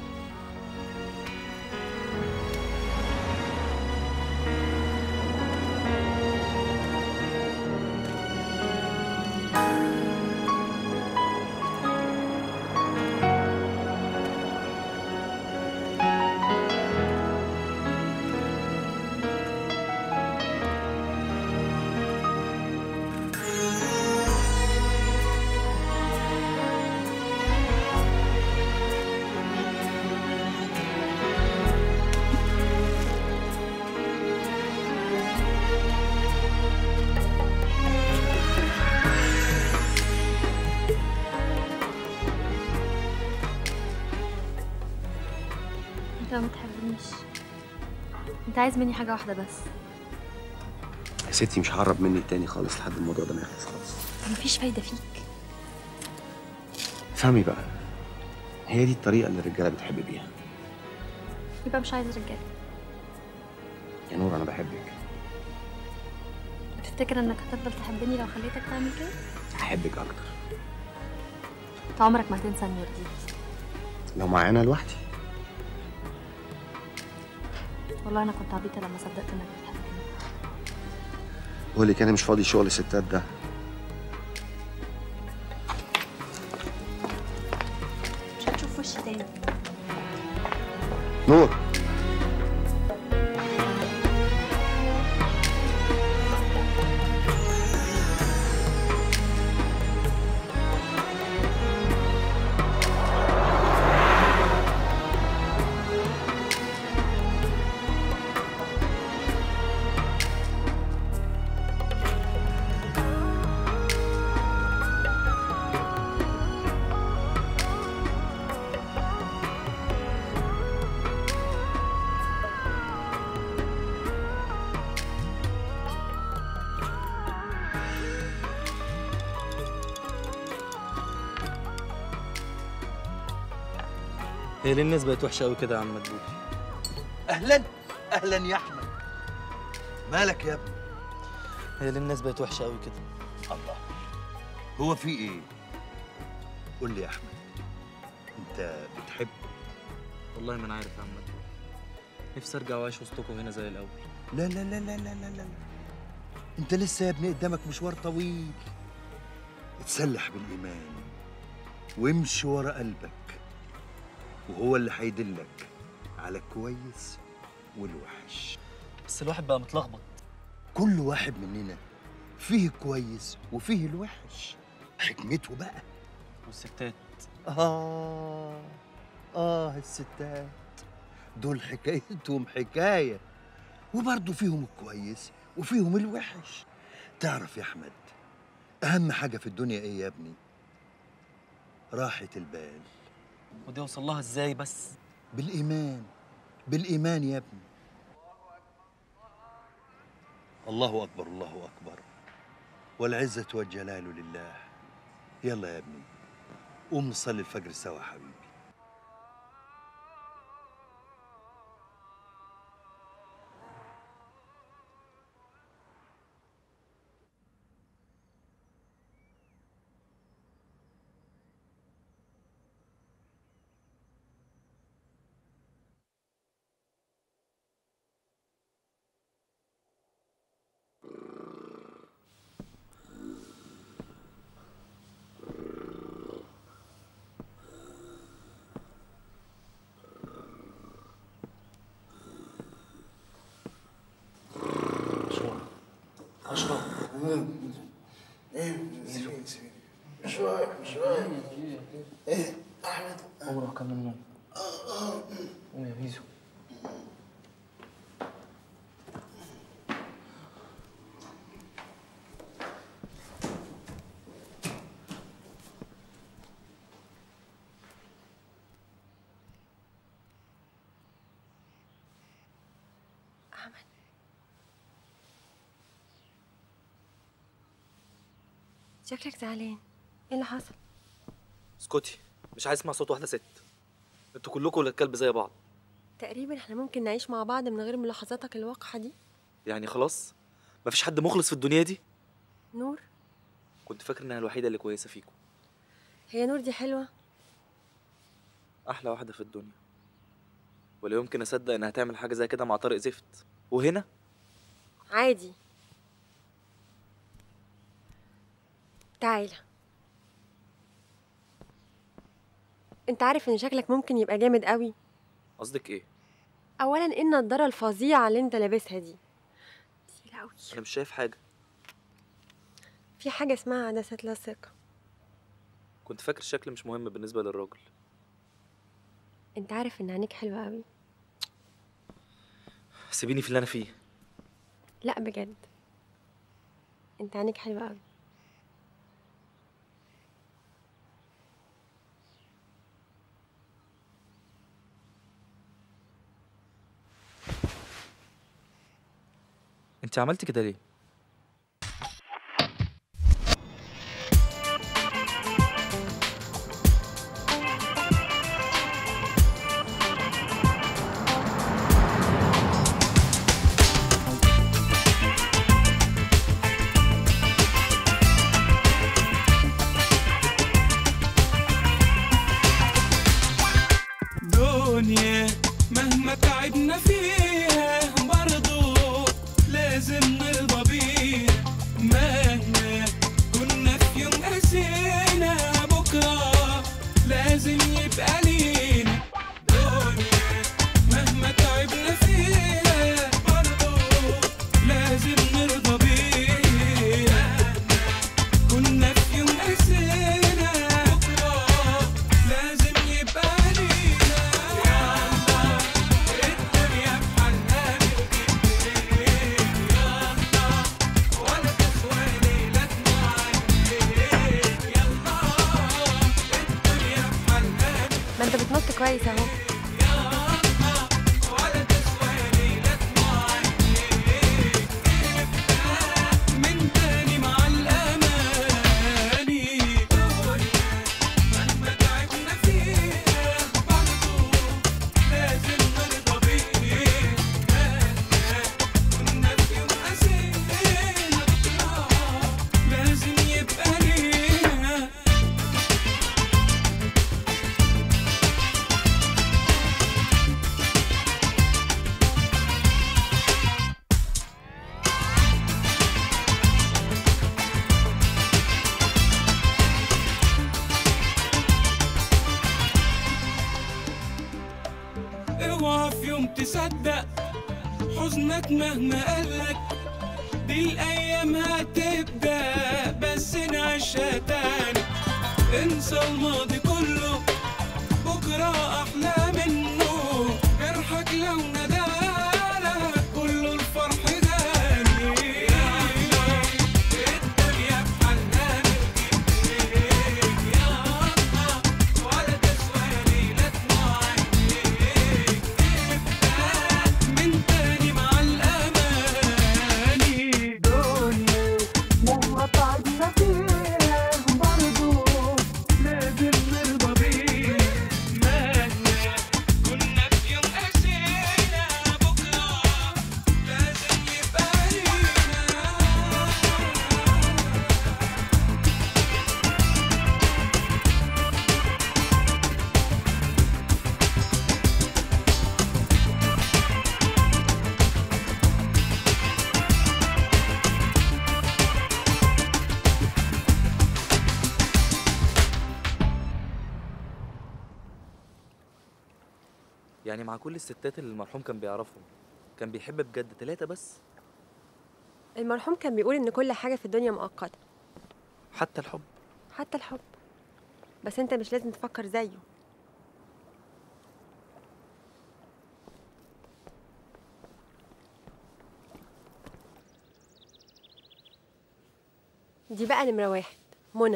انت ما بتحبنيش انت عايز مني حاجه واحده بس يا ستي مش هقرب منك تاني خالص لحد الموضوع ده ما يخلص خالص مفيش فايده فيك فهمي بقى هي دي الطريقة اللي الرجالة بتحب بيها يبقى مش عايز رجاله يا نور أنا بحبك تفتكر انك هتفضل تحبني لو خليتك تعمل كده هحبك أكتر انت عمرك ما هتنسى النور دي لو معايا أنا لوحدي والله انا كنت عبيطه لما صدقت انك بتحبني بقول لك أنا مش فاضي شغل ستات ده هي ليه الناس بقت وحشه قوي كده يا عم مدبولي اهلا اهلا يا احمد مالك يا ابني هي ليه الناس بقت وحشه قوي كده الله هو في ايه قول لي يا احمد انت بتحب والله ما انا عارف يا عم مدبولي نفسي ارجع واعيش وسطكم هنا زي الاول لا لا لا لا لا لا لا انت لسه يا ابني قدامك مشوار طويل اتسلح بالايمان وامشي ورا قلبك وهو اللي هيدلك على الكويس والوحش بس الواحد بقى متلخبط كل واحد مننا فيه الكويس وفيه الوحش حكمته بقى والستات آه آه الستات دول حكايتهم حكاية وبرضه فيهم الكويس وفيهم الوحش تعرف يا أحمد أهم حاجة في الدنيا إيه يا ابني؟ راحة البال ودي اوصل لها ازاي بس بالإيمان بالإيمان يا ابني الله أكبر الله أكبر والعزة والجلال لله يلا يا ابني قوم نصلي الفجر سوا حبيبي اشرب شوية شوية ايه احمد عمره كان من النوم قوم يا ميزو أحمد شكلك زعلان ايه اللي حصل اسكتي مش عايز اسمع صوت واحده ست انتوا كلكم ولاد كلب زي بعض تقريبا احنا ممكن نعيش مع بعض من غير ملاحظاتك الواقحة دي يعني خلاص مفيش حد مخلص في الدنيا دي نور كنت فاكر انها الوحيده اللي كويسه فيكم هي نور دي حلوة احلى واحده في الدنيا ولا يمكن اصدق انها تعمل حاجه زي كده مع طارق زفت وهنا عادي تعالى انت عارف ان شكلك ممكن يبقى جامد قوي قصدك ايه اولا ايه النضاره الفظيعه اللي انت لابسها دي تقيلة قوي انا مش شايف حاجه في حاجه اسمها عدسه لاصقه كنت فاكر الشكل مش مهم بالنسبه للراجل انت عارف ان عينيك حلوه قوي سيبيني في اللي انا فيه لا بجد انت عينيك حلوه قوي انت عملتي كده ليه دنيا مهما تعبنا فيها برضو لازم نرضى بيها مهما كنا في يوم قاسينا بكرة لازم يبقى لينا دنيا مهما تعبنا فيها برضو لازم نرضى بيها كنا في يوم قاسينا بكرة لازم يبقى لينا يلا الدنيا بحالها ولا تسوى ليلتنا عينيك يلا الدنيا بحالها ما انت بتنط كويس اهو ولا تسوى ليلتنا عينيك من تاني مع الأماني مهما تعبنا فيها برضو صدق حزنك مهما قالك دي الأيام هتبدأ بس نعيشها تاني انسى الماضي كله بكرة أحلى منه جرحك لو ندالك كله الفرح داني الدنيا بحالها نرجيك يا الله ولا تسوى ليلة عينيك من تاني مع الأماني دنيا مهما تعبنا فيها برضو لازم نرضى بيه مهما كنا في يوم قاسينا بكرة لازم يبقى لينا يعني مع كل الستات اللي المرحوم كان بيعرفهم كان بيحب بجد تلاتة بس المرحوم كان بيقول ان كل حاجه في الدنيا مؤقته حتى الحب حتى الحب بس انت مش لازم تفكر زيه دي بقى نمرة واحد منى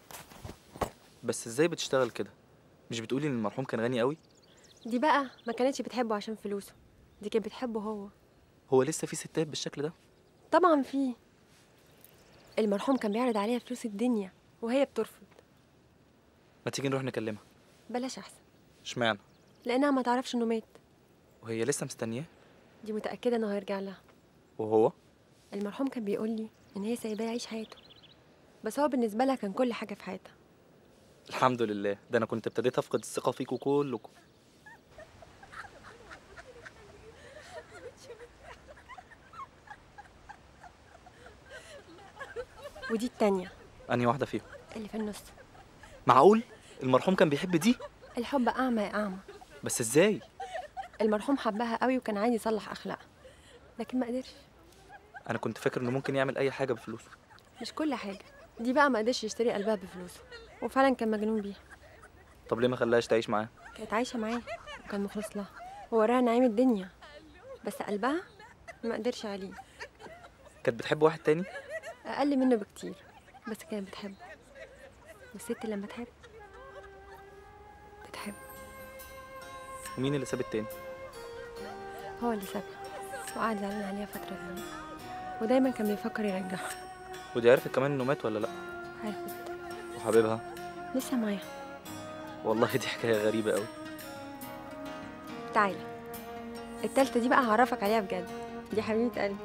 بس ازاي بتشتغل كده مش بتقولي ان المرحوم كان غني قوي دي بقى ما كانتش بتحبه عشان فلوسه دي كانت بتحبه هو هو لسه في ستات بالشكل ده طبعا فيه المرحوم كان بيعرض عليها فلوس الدنيا وهي بترفض ما تيجي نروح نكلمها بلاش احسن اشمعنى لانها ما تعرفش انه مات وهي لسه مستنياه دي متاكده انه هيرجع لها وهو المرحوم كان بيقول لي ان هي سايباه يعيش حياته بس هو بالنسبه لها كان كل حاجه في حياتها الحمد لله ده انا كنت ابتديت افقد الثقه فيكوا كلكم ودي التانية انهي واحده فيهم اللي في النص معقول المرحوم كان بيحب دي الحب اعمى يا اعمى بس ازاي المرحوم حبها قوي وكان عايز يصلح اخلاقها لكن ما قدرش انا كنت فاكر انه ممكن يعمل اي حاجه بفلوسه مش كل حاجه دي بقى ما قدرش يشتري قلبها بفلوسه وفعلا كان مجنون بيها طب ليه ما خلاهاش تعيش معاه كانت عايشه معاه وكان مخلص لها ووراها نعيم الدنيا بس قلبها ما قدرش عليه كانت بتحب واحد تاني اقل منه بكتير بس كانت بتحبه والست لما تحب بتحب ومين اللي ساب التاني هو اللي سابها وقعد زعلان عليها فتره كبيره ودايما كان بيفكر يرجعها ودي عرفت كمان انه مات ولا لا عرفت وحبيبها لسه معاها والله دي حكايه غريبه قوي تعالى التالتة دي بقى هعرفك عليها بجد دي حبيبة قلبي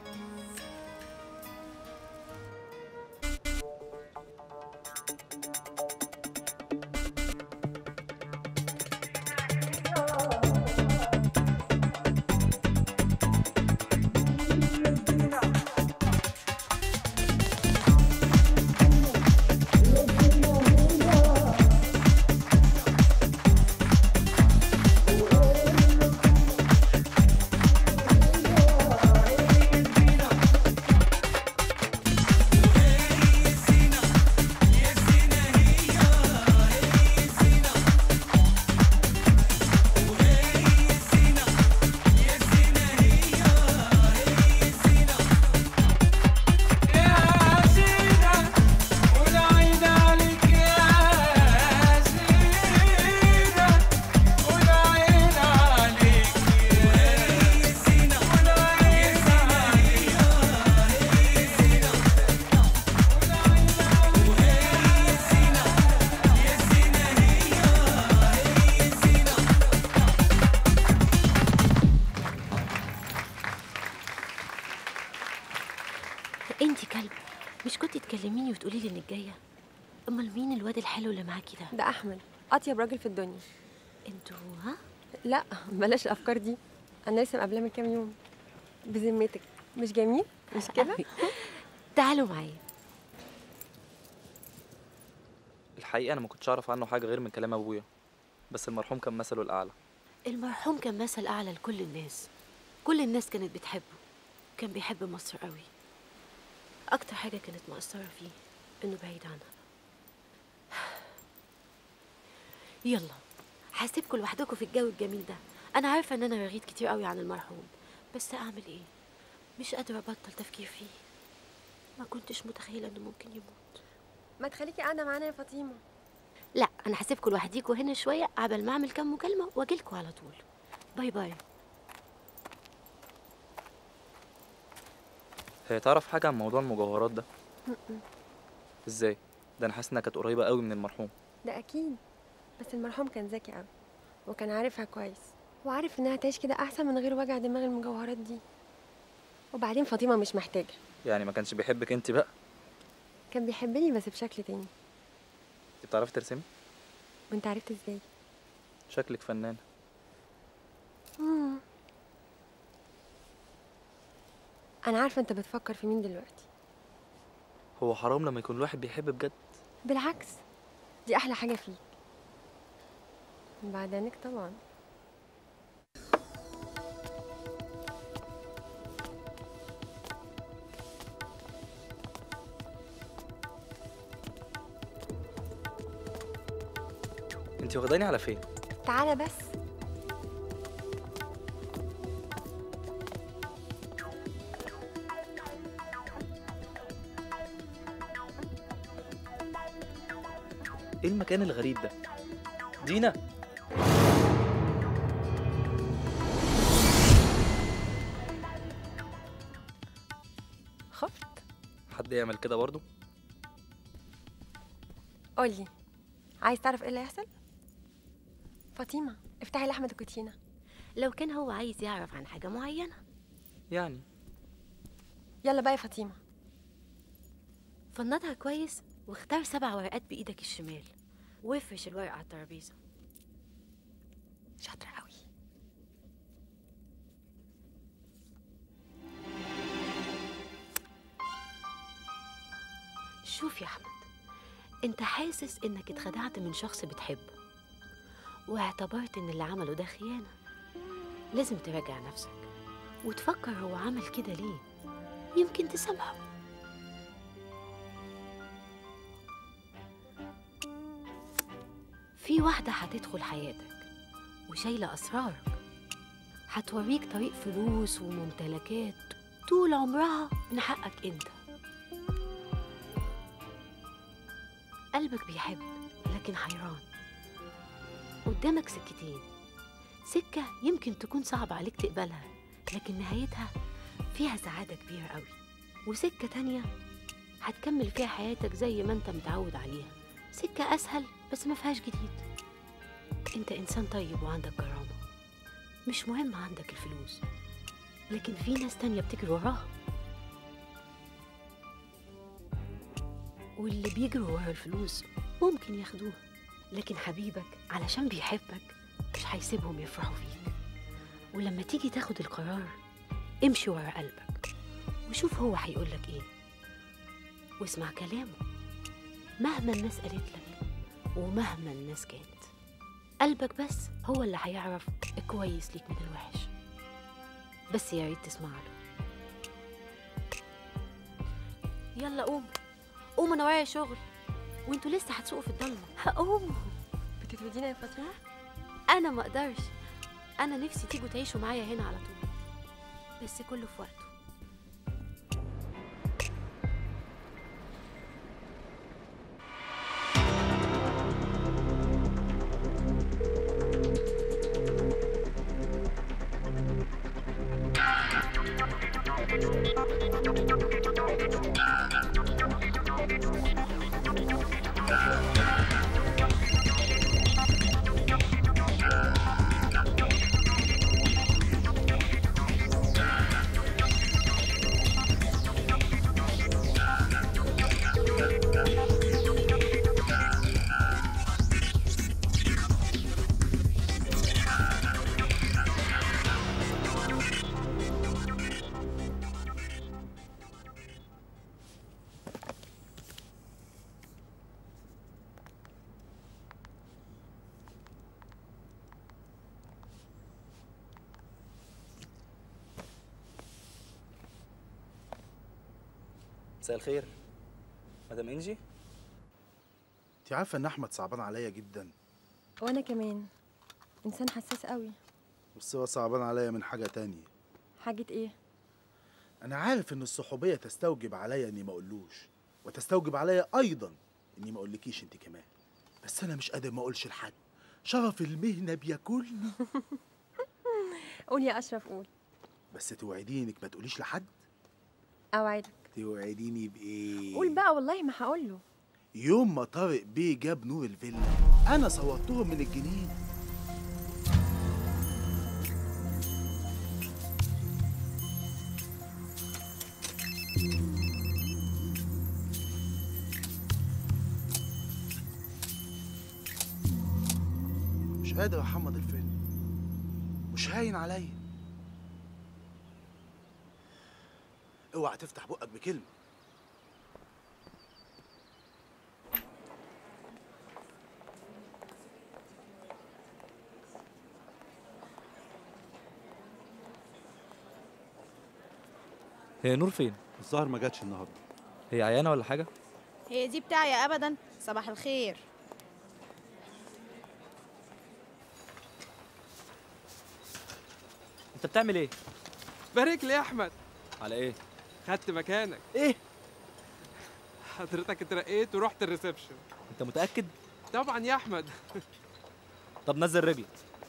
انت كلب مش كنتي تكلميني وتقولي لي انك جايه امال مين الواد الحلو اللي معاكي ده ده احمد اطيب راجل في الدنيا انتوا ها لا بلاش الافكار دي انا لسه مقابلاه من كام يوم بذمتك مش جميل مش كده تعالوا معايا الحقيقه انا ما كنتش اعرف عنه حاجه غير من كلام ابويا بس المرحوم كان مثله الاعلى المرحوم كان مثل أعلى لكل الناس كل الناس كانت بتحبه كان بيحب مصر قوي أكتر حاجة كانت مؤثرة فيه إنه بعيد عنها يلا هسيبكم لوحدكم في الجو الجميل ده أنا عارفة إن أنا رغيت كتير قوي عن المرحوم بس أعمل إيه مش قادرة أبطل تفكير فيه ما كنتش متخيلة إنه ممكن يموت ما تخليكي قاعده معانا يا فاطمه لا أنا هسيبكم لوحديكوا هنا شوية قبل ما أعمل كام مكالمة وأجيلكوا على طول باي باي هي تعرف حاجة عن موضوع المجوهرات ده ازاي ده انا حاسس انها كانت قريبة قوي من المرحوم ده اكيد بس المرحوم كان ذكي قوي وكان عارفها كويس وعارف انها تعيش كده احسن من غير وجع دماغ المجوهرات دي وبعدين فاطمه مش محتاجه يعني ما كانش بيحبك انت بقى كان بيحبني بس بشكل تاني انت بتعرفي ترسمي وانت عرفت ازاي شكلك فنان مم. انا عارفه انت بتفكر في مين دلوقتي هو حرام لما يكون الواحد بيحب بجد بالعكس دي احلى حاجه فيك بعد عنك طبعا انت واخداني على فين تعالى بس ايه المكان الغريب ده دينا خفت حد يعمل كده برضو قولي عايز تعرف ايه اللي هيحصل فاطمه افتحي لاحمد الكوتشينه لو كان هو عايز يعرف عن حاجة معينة يعني يلا بقى يا فاطمه فنطها كويس واختار سبع ورقات بإيدك الشمال وافرش الورق على الترابيزة شاطرة قوي شوف يا أحمد أنت حاسس إنك اتخدعت من شخص بتحبه واعتبرت إن اللي عمله ده خيانة لازم تراجع نفسك وتفكر هو عمل كده ليه يمكن تسامحه في واحدة هتدخل حياتك وشايلة أسرارك هتوريك طريق فلوس وممتلكات طول عمرها من حقك انت قلبك بيحب لكن حيران قدامك سكتين سكة يمكن تكون صعب عليك تقبلها لكن نهايتها فيها سعادة كبيرة قوي وسكة تانية هتكمل فيها حياتك زي ما انت متعود عليها سكة أسهل بس ما فيهاش جديد انت إنسان طيب وعندك كرامة مش مهم عندك الفلوس لكن في ناس تانية بتجري وراها واللي بيجروا ورا الفلوس ممكن ياخدوها لكن حبيبك علشان بيحبك مش هيسيبهم يفرحوا فيك ولما تيجي تاخد القرار امشي ورا قلبك وشوف هو هيقولك ايه واسمع كلامه مهما الناس قالت لك ومهما الناس كانت قلبك بس هو اللي هيعرف الكويس ليك من الوحش بس يا ريت تسمع له يلا قوم قوم انا ورايا شغل وانتوا لسه هتسوقوا في الضلمه هقوم بتتودينا يا فاطمه انا ما اقدرش انا نفسي تيجوا تعيشوا معايا هنا على طول بس كله في وقته مساء الخير مدام انجي انت عارفه ان احمد صعبان عليا جدا وانا كمان انسان حساس قوي بس هو صعبان عليا من حاجه تانية حاجه ايه انا عارف ان الصحوبيه تستوجب عليا اني ما اقولوش وتستوجب عليا ايضا اني ما اقولكيش انت كمان بس انا مش قادر ما اقولش لحد شرف المهنه بياكلني قول يا اشرف قول بس توعديني انك ما تقوليش لحد اوعدك توعديني بايه قول بقى والله ما هقول له يوم ما طارق بيه جاب نور الفيلا انا صورتهم من الجنين مش قادر احمض الفيلم مش هاين عليا اوعى تفتح بقك بكلمه هي نور فين الظاهر ما جاتش النهارده هي عيانه ولا حاجه هي دي بتاعي ابدا صباح الخير انت بتعمل ايه بارك لي يا احمد على ايه خدت مكانك ايه حضرتك اترقيت ورحت الريسبشن انت متاكد طبعا يا احمد طب نزل رجلك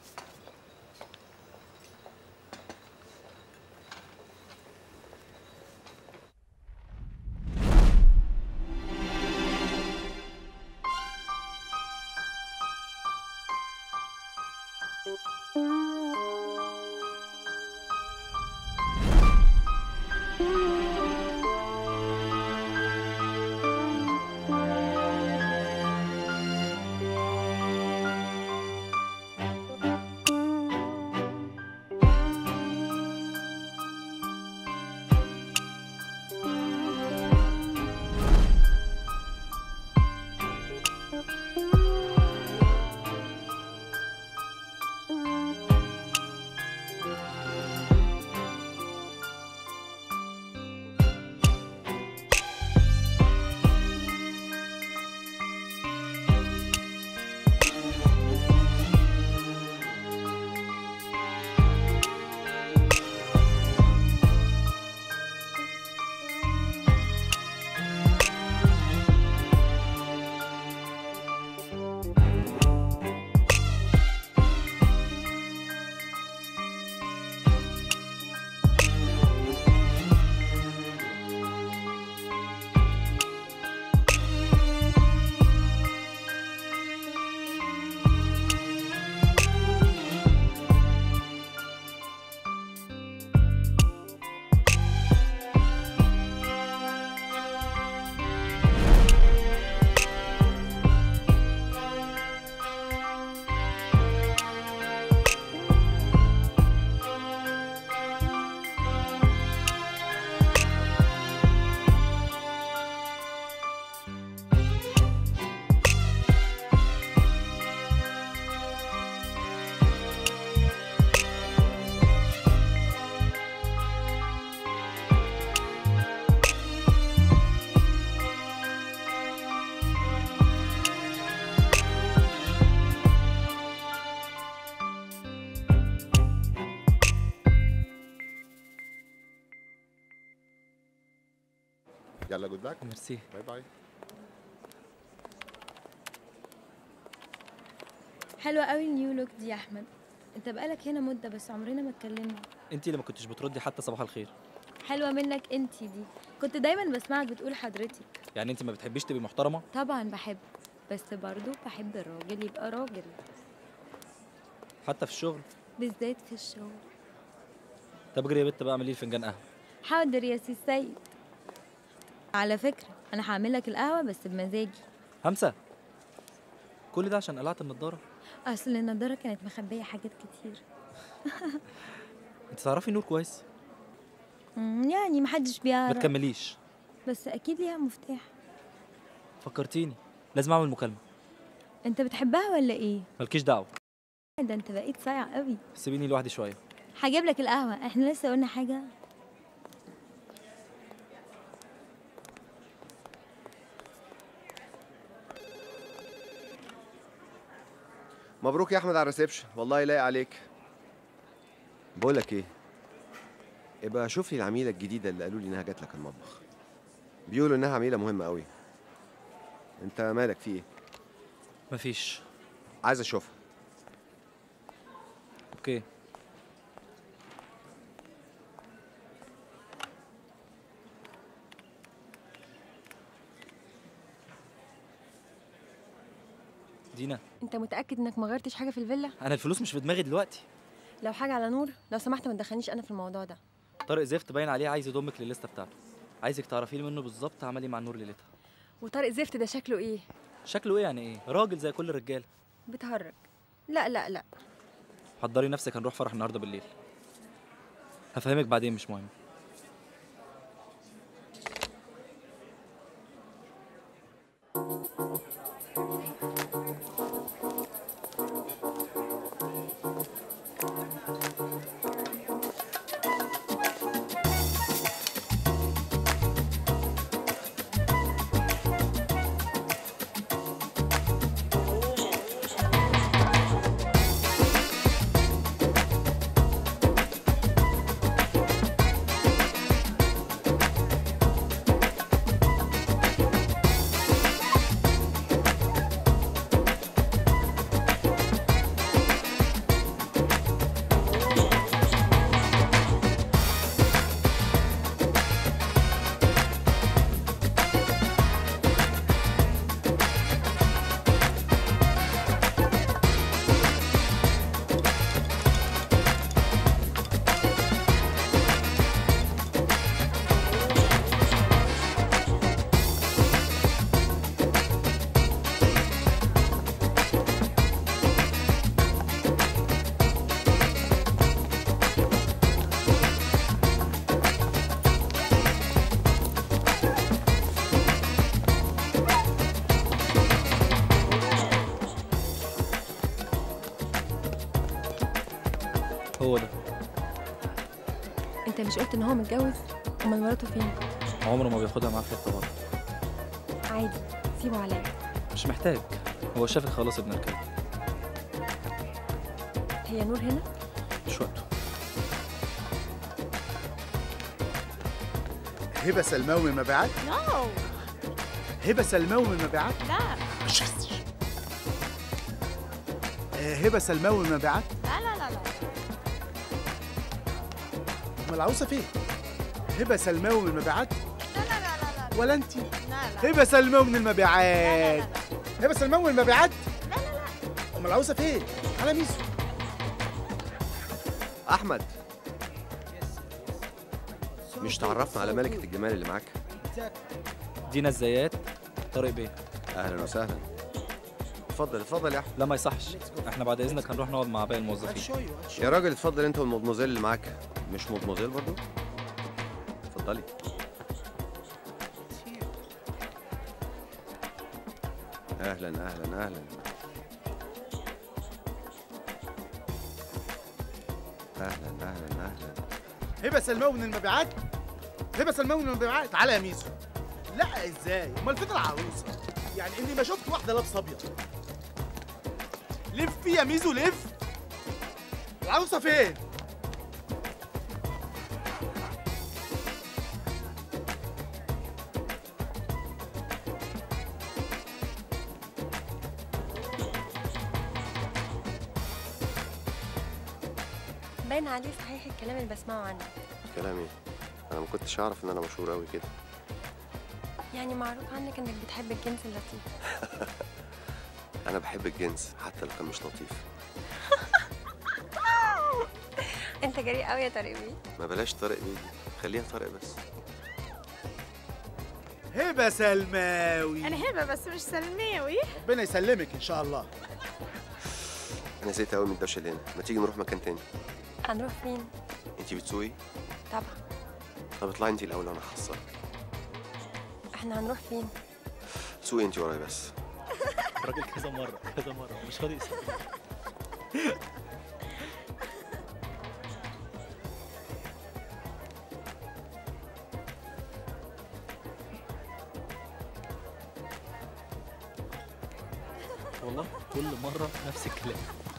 يلا جود باك ميرسي باي باي حلوة قوي النيو لوك دي يا احمد انت بقالك هنا مدة بس عمرنا ما اتكلمنا انت اللي ما كنتش بتردي حتى صباح الخير حلوة منك انت دي كنت دايما بسمعك بتقول حضرتك يعني انت ما بتحبيش تبقي محترمه طبعا بحب بس برضو بحب الراجل يبقى راجل حتى في الشغل بالذات في الشغل طب اجري يا بت بقى اعملي لي فنجان قهوه حاضر يا سي السيد على فكرة انا هعمل لك القهوة بس بمزاجي همسه كل ده عشان قلعت النضاره اصل النضارة كانت مخبية حاجات كتير انت تعرفي نور كويس مم، يعني محدش ما بيعرف تكمليش بس اكيد ليها مفتاح فكرتيني لازم اعمل مكالمه انت بتحبها ولا ايه مالكيش دعوه ده انت بقيت صايع قوي سيبيني لوحدي شويه هجيب لك القهوة احنا لسه قلنا حاجة مبروك يا احمد على الريسبشن والله يلاقي عليك بقول لك ايه ابقى شوف لي العميله الجديده اللي قالوا لي انها جات لك المطبخ بيقولوا انها عميله مهمه قوي انت مالك في ايه مفيش عايز اشوفها اوكي دينا انت متاكد انك ما غيرتش حاجه في الفيلا انا الفلوس مش في دماغي دلوقتي لو حاجه على نور لو سمحت ما تدخلنيش انا في الموضوع ده طارق زفت باين عليه عايز يضمك للليسته بتاعته عايزك تعرفي لي منه بالظبط عمل ايه مع نور ليلتها وطارق زفت ده شكله ايه شكله ايه يعني ايه راجل زي كل الرجاله بتهرج لا لا لا حضري نفسك هنروح فرح النهارده بالليل هفهمك بعدين مش مهم هو ده انت مش قلت ان هو متجوز امال مراته فين عمره ما بياخدها معاه في حته بره عادي سيبه عليا مش محتاج هو شافك خلاص ابن الكلب هي نور هنا مش وقته هبه سلماوي من المبيعات نو هبه سلماوي من المبيعات لا آه، هبه سلماوي من المبيعات لا لا لا لا امال العروسه فين هبه سلماوي من المبيعات لا لا لا لا ولا انت لا لا هبه سلماوي من المبيعات هبه سلماوي من المبيعات لا لا لا امال العروسه فين على ميسو احمد مش تعرفنا على ملكه الجمال اللي معاك دينا الزيات طارق بيه اهلا وسهلا اتفضل اتفضل يا احمد لا ما يصحش احنا بعد اذنك هنروح نقعد مع باقي الموظفين يا راجل اتفضل انت والمدموزيل اللي معاك مش مدموزيل برضو اتفضلي اهلا اهلا اهلا اهلا اهلا اهلا هبه سلماوي من المبيعات هبه سلماوي من المبيعات تعالى يا ميسو لا ازاي امال فين العروسه يعني اني ما شفت واحده لابسه ابيض لف يا ميزو لف العروسه فين باين عليه صحيح الكلام اللي بسمعه عنك كلامي انا ما كنتش اعرف ان انا مشهور قوي كده يعني معروف عنك انك بتحب الجنس اللطيف انا بحب الجنس حتى لو كان مش لطيف انت جريء قوي يا طارق بيه ما بلاش طارق بيدي خليها طارق بس هبه سلماوي انا هبه بس مش سلماوي ربنا يسلمك ان شاء الله انا زهقت قوي من الدوشه اللي هنا ما تيجي نروح مكان تاني هنروح فين انت بتسوقي طبعا طب اطلعي انت الاول وانا هحصلك احنا هنروح فين سوقي انت ورايا بس الراجل كذا مره كذا مره مش راضي يسيبني. والله كل مره نفس الكلام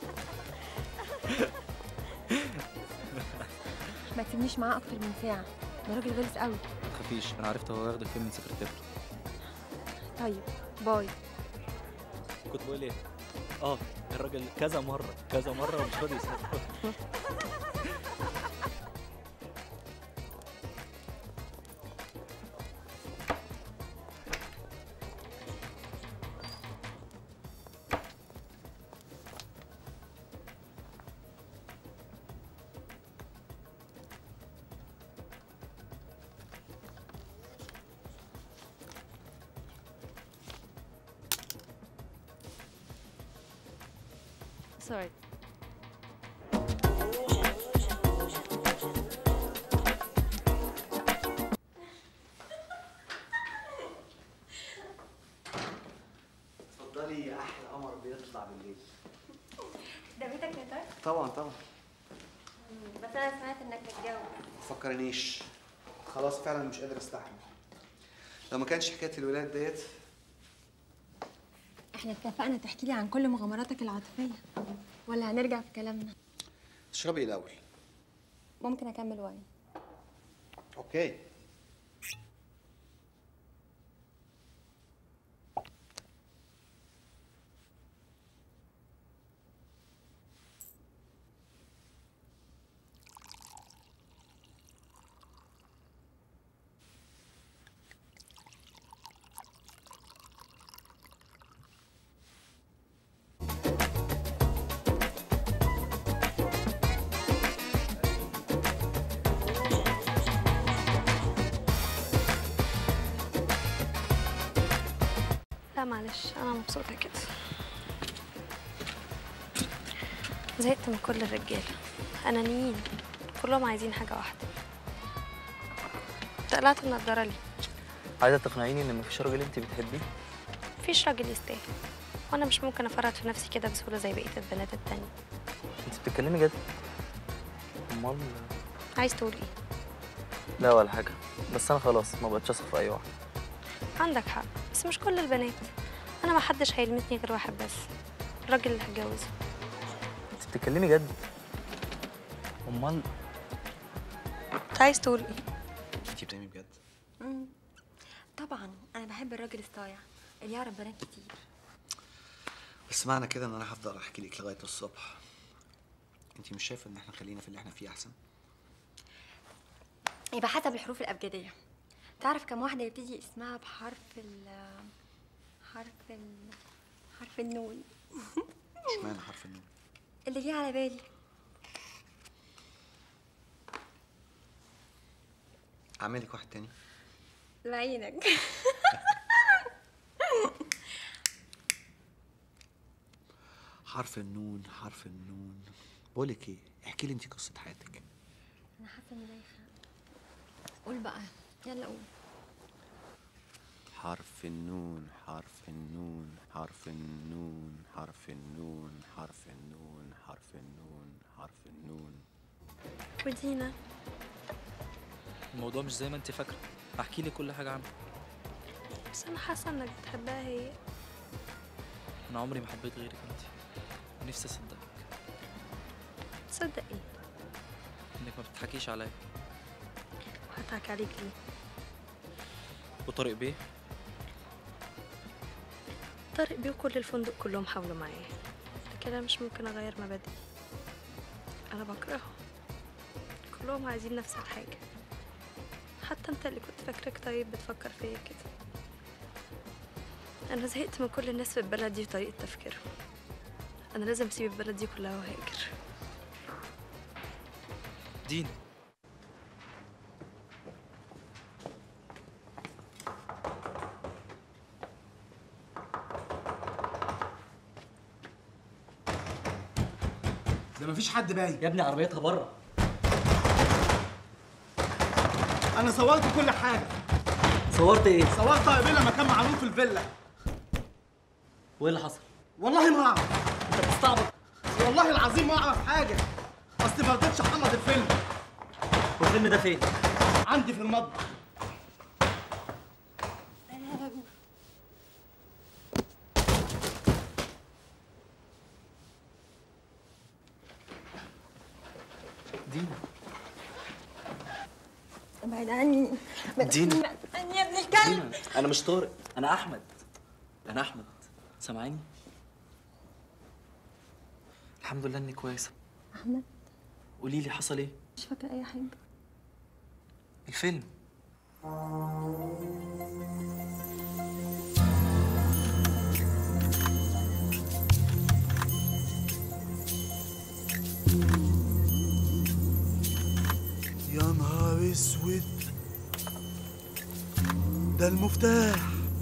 ما تسيبنيش معاه اكتر من ساعه ده راجل غلس قوي ما تخافيش انا عرفت هو واخدك فين من سكرتيرته طيب باي كنت بقول ايه اه الراجل كذا مره كذا مره ومش راضي يسافر سوري اتفضلي يا احلى قمر بيطلع بالليل ده بيتك يا طارق طبعا طبعا بس انا سمعت انك متجوز ما تفكرنيش خلاص فعلا مش قادر استحمل لو ما كانش حكايه الولاد ديت احنا اتفقنا تحكي لي عن كل مغامراتك العاطفيه ولا هنرجع في كلامنا تشربي ايه الاول ممكن اكمل واين اوكي لا معلش انا مبسوطه كده زهقت من كل الرجاله انانيين كلهم عايزين حاجه واحده تقلعت النضاره ليه عايزه تقنعيني ان مفيش راجل انت بتحبيه مفيش راجل يستاهل وانا مش ممكن افرط في نفسي كده بسهوله زي بقيه البنات التانية انت بتتكلمي جد امال عايز تقول ايه لا ولا حاجه بس انا خلاص ما بقتش اثق في اي واحد عندك حق بس مش كل البنات انا ما حدش هيلمسني غير واحد بس الراجل اللي هتجوزه انت بتتكلمي جد امال انت عايز تقول ايه انت بتعملي بجد مم. طبعا انا بحب الراجل الصايع اللي يعرف بنات كتير بس معنى كده ان انا هفضل احكي لك لغايه الصبح انت مش شايفه ان احنا خلينا في اللي احنا فيه احسن يبقى حسب الحروف الابجديه تعرف كم واحده يبتدي اسمها بحرف ال حرف ال حرف النون اشمعنى حرف النون اللي جه على بالي اعمل لك واحد تاني لعينك حرف النون حرف النون بقول لك ايه احكي لي انت قصه حياتك انا حاسه اني دايخه قول بقى يلا قول حرف النون حرف النون حرف النون حرف النون حرف النون حرف النون حرف النون ودينا الموضوع مش زي ما انت فاكره هحكي لك كل حاجه عنه بس انا حاسه انك بتحبها هي انا عمري ما حبيت غيرك انت ونفسي اصدقك تصدق ايه انك ما بتضحكيش عليا هضحك عليك ليه وطارق بيه طارق بيه وكل الفندق كلهم حاولوا معايا لكن انا مش ممكن اغير مبادئي انا بكرههم كلهم عايزين نفس الحاجه حتى انت اللي كنت فاكرك طيب بتفكر فيا كده انا زهقت من كل الناس في البلد دي وطريقه تفكيرهم انا لازم اسيب البلد دي كلها وهاجر دين ده مفيش حد باين يا ابني عربيتها بره انا صورت كل حاجه صورت ايه؟ صورت قبل لما كان معروف في الفيلا وايه اللي حصل؟ والله ما اعرف انت بتستعبط والله العظيم ما اعرف حاجه اصل ما رضيتش احمض الفيلم والفيلم ده فين؟ عندي في المطبخ بعد عني بعد دينا. عني يا ابن الكلب دينا انا مش طارق انا احمد انا احمد سامعاني الحمد لله اني كويسه احمد قولي لي حصل ايه مش فاكره اي حاجه الفيلم يا نهار اسود ده المفتاح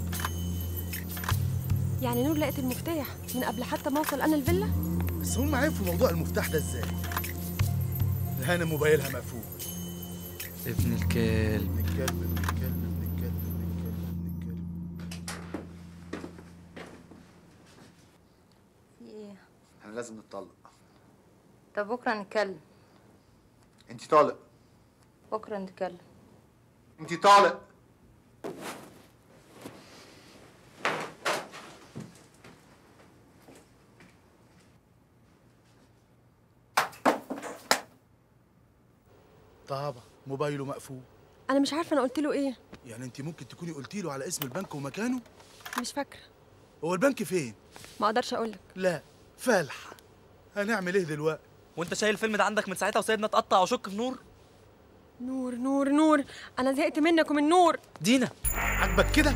يعني نور لقيت المفتاح من قبل حتى ما اوصل انا الفيلا بس هم عرفوا موضوع المفتاح ده ازاي الهانم موبايلها مقفول ابن الكلب ابن الكلب ابن الكلب ابن الكلب ابن الكلب في ايه احنا لازم نتطلق طب بكره نتكلم انت طالق بكره نتكلم انت طالق طبعا موبايله مقفول انا مش عارفه انا قلت له ايه يعني انت ممكن تكوني قلتي له على اسم البنك ومكانه مش فاكره هو البنك فين ما اقدرش اقول لك لا فالح هنعمل ايه دلوقتي وانت شايل الفيلم ده عندك من ساعتها وسايبنا اتقطع واشك في نور نور نور نور انا زهقت منك ومن نور دينا عاجبك كده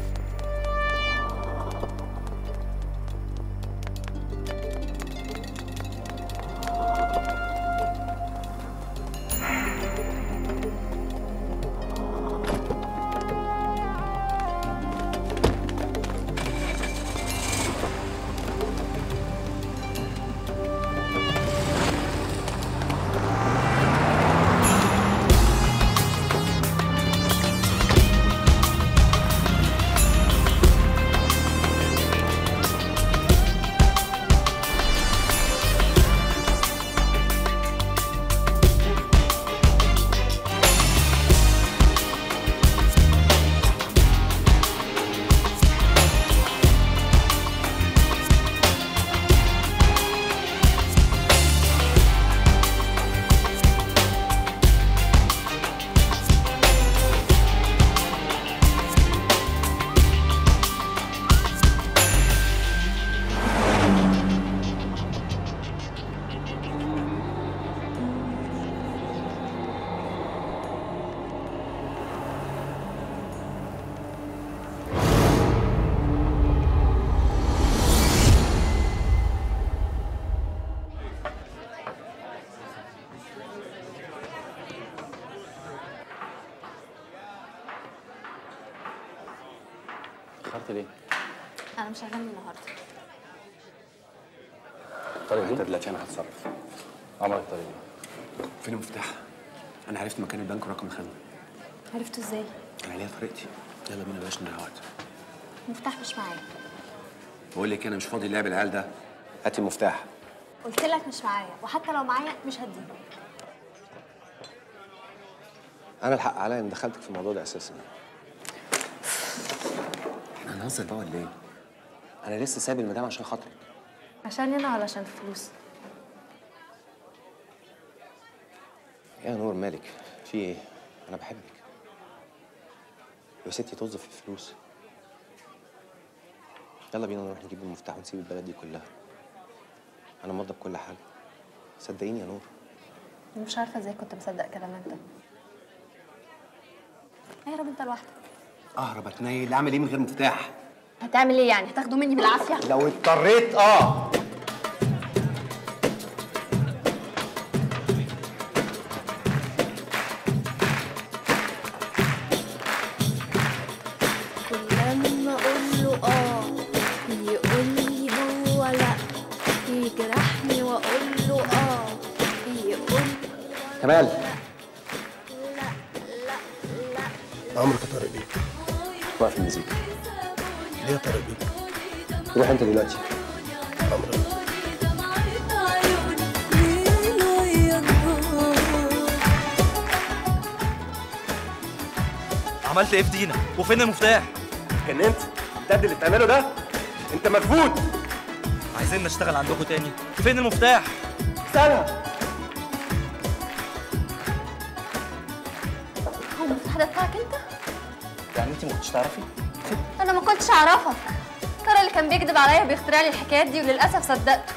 اتأخرت ليه؟ انا مش هغني النهارده طيب انت دلوقتي انا هتصرف عمرك طريق فين المفتاح؟ انا عرفت مكان البنك ورقم الخزنه عرفته ازاي انا ليا طريقتي يلا بينا بلاش نضيع وقت المفتاح مش معايا بقول لك انا مش فاضي لعب العيال ده هاتي المفتاح قلت لك مش معايا وحتى لو معايا مش هديه انا الحق عليا ان دخلتك في الموضوع ده اساسا احنا هنهزر بقى ولا ايه؟ انا لسه سايب المدام عشان خاطرك عشان انا ولا عشان فلوس يا نور مالك في ايه؟ انا بحبك يا ستي طز في الفلوس يلا بينا نروح نجيب المفتاح ونسيب البلد دي كلها انا موضب كل حاجه صدقيني يا نور مش عارفه ازاي كنت بصدق كلامك ده اهرب انت لوحدك اهرب اتنيل اعمل ايه من غير مفتاح هتعمل ايه يعني هتاخده مني بالعافيه لو اضطريت اه لما اقول له اه يقول لي هو لا يجرحني واقول له اه يقول كمال عمرك يا طارق بيه وقف المزيكا ليه يا طارق بيه روح انت دلوقتي عملت ايه في دينا؟ وفين المفتاح؟ ان انت ده اللي بتعمله ده انت مرفوض عايزين نشتغل عندكم تاني فين المفتاح؟ استنى هو المساعدة بتاعك انت يعني انت ما كنتش تعرفي انا ما كنتش اعرفك ترى اللي كان بيكذب عليا وبيخترع لي الحكايات دي وللاسف صدقته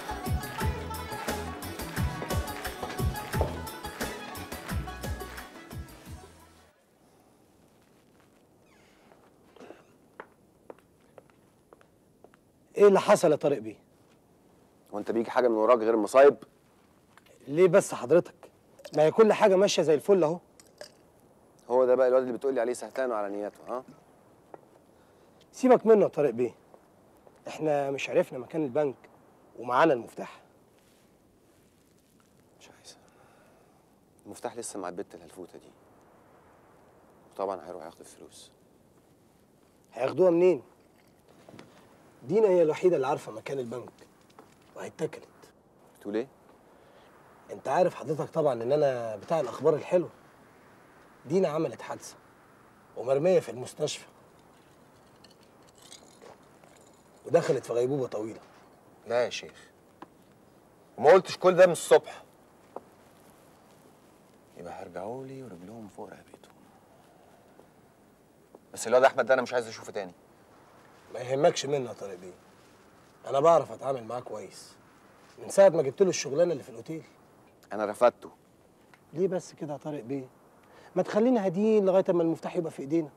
ايه اللي حصل يا طارق بيه وانت بيجي حاجه من وراك غير المصايب ليه بس حضرتك ما هي كل حاجه ماشيه زي الفل اهو هو ده بقى الواد اللي بتقولي عليه سهتان وعلى نياته ها سيبك منه يا طارق بيه احنا مش عرفنا مكان البنك ومعانا المفتاح مش عايز المفتاح لسه مع البت الهلفوته دي وطبعا هيروح ياخد الفلوس هياخدوها منين دينا هي الوحيده اللي عارفه مكان البنك وهيتكلت بتقول ايه انت عارف حضرتك طبعا ان انا بتاع الاخبار الحلوه دينا عملت حادثه ومرميه في المستشفى ودخلت في غيبوبه طويله لا يا شيخ وما قلتش كل ده من الصبح يبقى هيرجعوا لي ورجلهم فوق رقبتهم بس الواد احمد ده انا مش عايز اشوفه تاني ما يهمكش مني يا طارق بيه انا بعرف اتعامل معاه كويس من ساعه ما جبت له الشغلانه اللي في الاوتيل انا رفضته ليه بس كده يا طارق بيه ما تخلينا هاديين لغايه اما المفتاح يبقى في ايدينا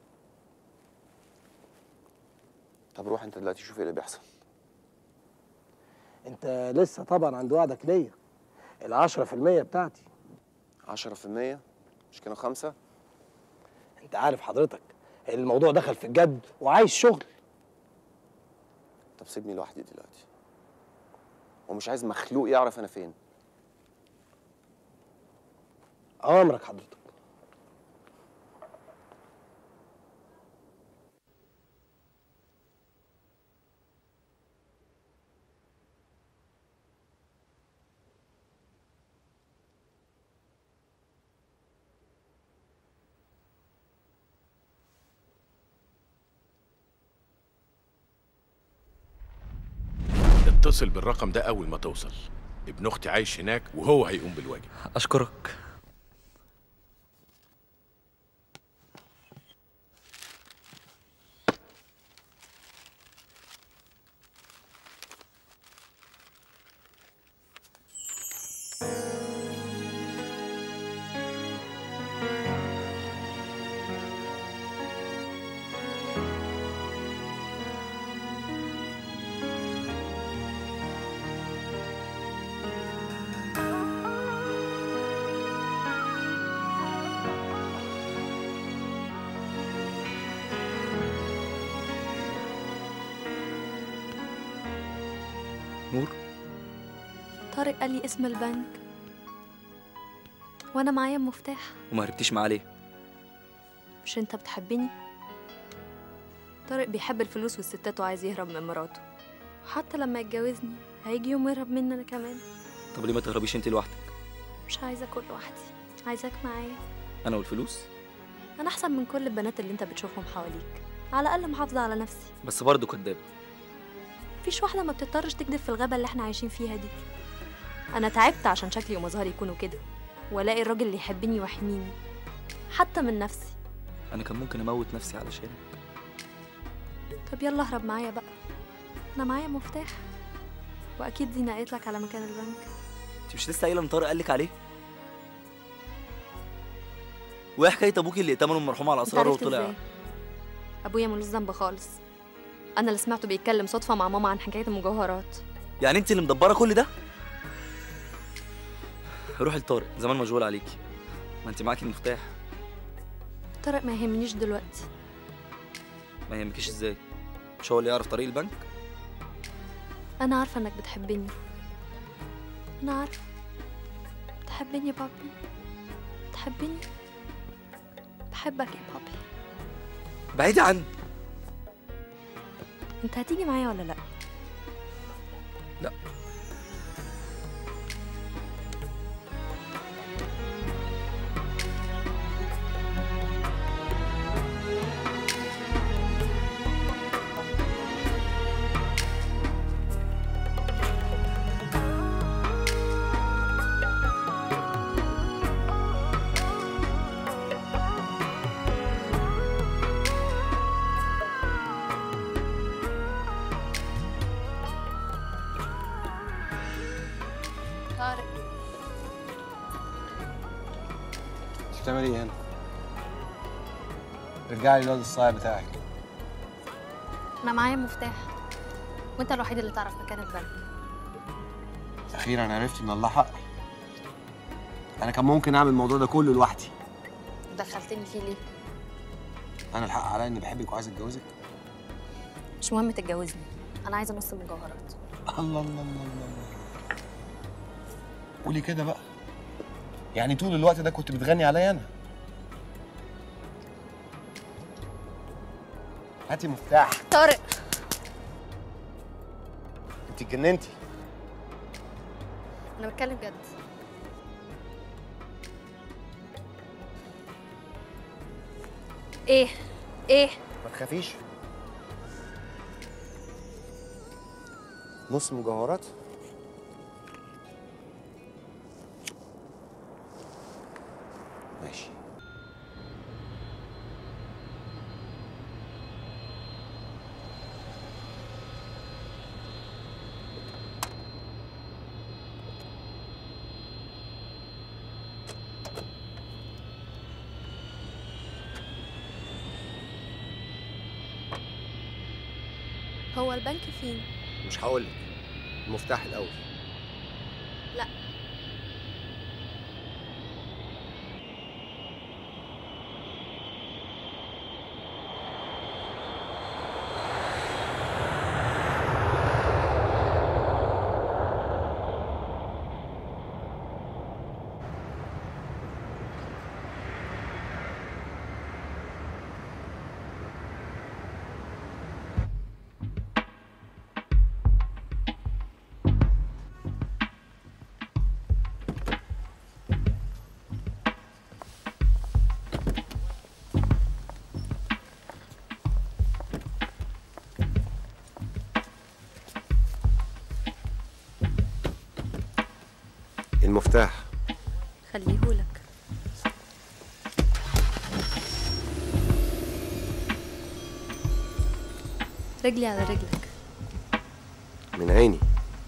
طب روح انت دلوقتي شوف ايه اللي بيحصل انت لسه طبعا عند وعدك ليا العشرة في المية بتاعتي 10% مش كانوا خمسة انت عارف حضرتك الموضوع دخل في الجد وعايز شغل طب سيبني لوحدي دلوقتي ومش عايز مخلوق يعرف انا فين اوامرك حضرتك اتصل بالرقم ده اول ما توصل ابن اختي عايش هناك وهو هيقوم بالواجب اشكرك نور طارق قال لي اسم البنك وانا معايا المفتاح وما هربتيش معاه ليه مش انت بتحبني طارق بيحب الفلوس والستات وعايز يهرب من مراته وحتى لما يتجوزني هيجي يوم يهرب مني انا كمان طب ليه ما تهربيش انت لوحدك مش عايزه اكون لوحدي عايزاك معايا انا والفلوس انا احسن من كل البنات اللي انت بتشوفهم حواليك على الاقل محافظه على نفسي بس برضه كدابه مفيش واحده ما بتضطرش تكذب في الغابه اللي احنا عايشين فيها دي انا تعبت عشان شكلي ومظهري يكونوا كده والاقي الراجل اللي يحبني ويحميني حتى من نفسي انا كان ممكن اموت نفسي علشانك طب يلا اهرب معايا بقى انا معايا مفتاح واكيد دينا قالت لك على مكان البنك انت مش لسه قايله ان طارق قال لك عليه وايه حكايه ابوكي اللي ائتمنه المرحوم على انت اسراره عرفت وطلع ازاي ابويا ملوش ذنب خالص انا اللي سمعته بيتكلم صدفه مع ماما عن حكايه المجوهرات يعني انت اللي مدبره كل ده روحي لطارق زمان مشغول عليكي ما انت معاكي المفتاح طارق ما يهمنيش دلوقتي ما يهمكيش ازاي مش هو اللي يعرف طريق البنك انا عارفه انك بتحبني انا عارفه بتحبني يا بابي بتحبني بحبك يا بابي بعيدي عني انت هتيجي معايا ولا لا لا بتعملي ايه هنا؟ رجعي الواد الصايع بتاعك انا معايا مفتاح وانت الوحيد اللي تعرف مكان البنك اخيرا عرفت ان الله حق انا كان ممكن اعمل الموضوع ده كله لوحدي دخلتني فيه ليه انا الحق عليا اني بحبك وعايز اتجوزك مش مهم تتجوزني انا عايزه نص المجوهرات الله الله الله الله الله قولي كده بقى يعني طول الوقت ده كنت بتغني عليا انا هاتي مفتاح طارق انت اتجننتي انا بتكلم جد ايه ايه ما تخافيش نص مجوهرات ماشي هو البنك فين مش هقولك المفتاح الاول لا المفتاح خليهولك رجلي على رجلك من عيني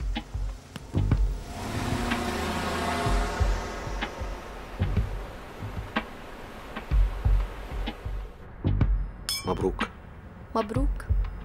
مبروك مبروك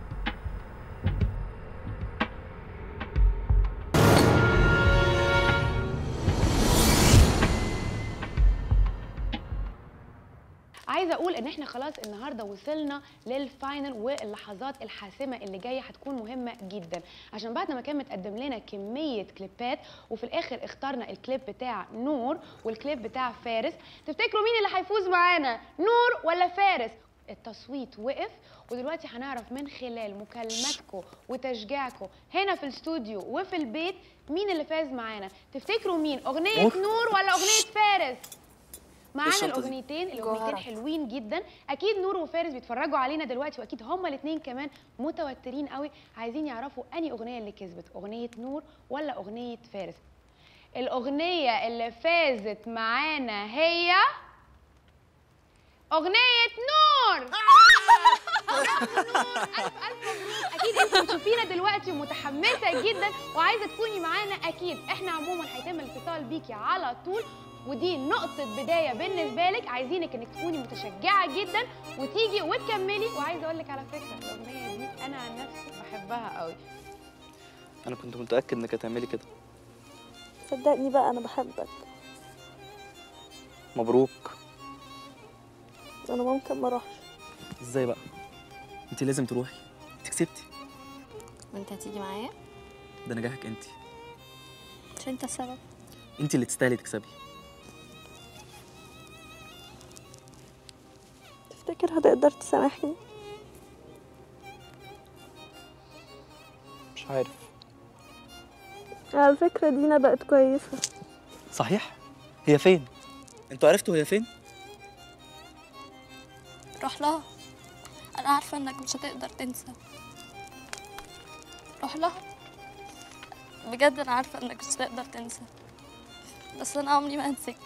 عايزه اقول ان احنا خلاص النهارده وصلنا للفاينل واللحظات الحاسمه اللي جايه هتكون مهمه جدا عشان بعد ما كان متقدم لنا كميه كليبات وفي الاخر اخترنا الكليب بتاع نور والكليب بتاع فارس تفتكروا مين اللي هيفوز معانا نور ولا فارس التصويت وقف ودلوقتي هنعرف من خلال مكالماتكم وتشجيعكم هنا في الاستوديو وفي البيت مين اللي فاز معانا تفتكروا مين اغنيه نور. نور ولا اغنيه فارس معانا الشنطة دي؟ الاغنيتين الاغنيتين جوهرة. حلوين جدا اكيد نور وفارس بيتفرجوا علينا دلوقتي واكيد هما الاثنين كمان متوترين قوي عايزين يعرفوا انهي اغنيه اللي كسبت اغنيه نور ولا اغنيه فارس الاغنيه اللي فازت معانا هي اغنيه نور اكيد انتوا بتشوفينا دلوقتي ومتحمسه جدا وعايزه تكوني معانا اكيد احنا عموما هيتم الاتصال بيكي على طول ودي نقطة بداية بالنسبة لك عايزينك انك تكوني متشجعة جدا وتيجي وتكملي وعايزة اقول لك على فكرة الأغنية دي أنا عن نفسي بحبها قوي انا كنت متاكد انك هتعملي كده صدقني بقى انا بحبك مبروك انا ممكن ما اروحش ازاي بقى انت لازم تروحي انت كسبتي وانت هتيجي معايا ده نجاحك انت مش انت السبب انت اللي تستاهلي تكسبي تفتكر هتقدر تسامحني مش عارف على فكرة دينا بقت كويسة صحيح هي فين انتوا عرفتوا هي فين روح لها انا عارفه انك مش هتقدر تنسى روح لها بجد انا عارفه انك مش هتقدر تنسى بس انا عمري ما هنساك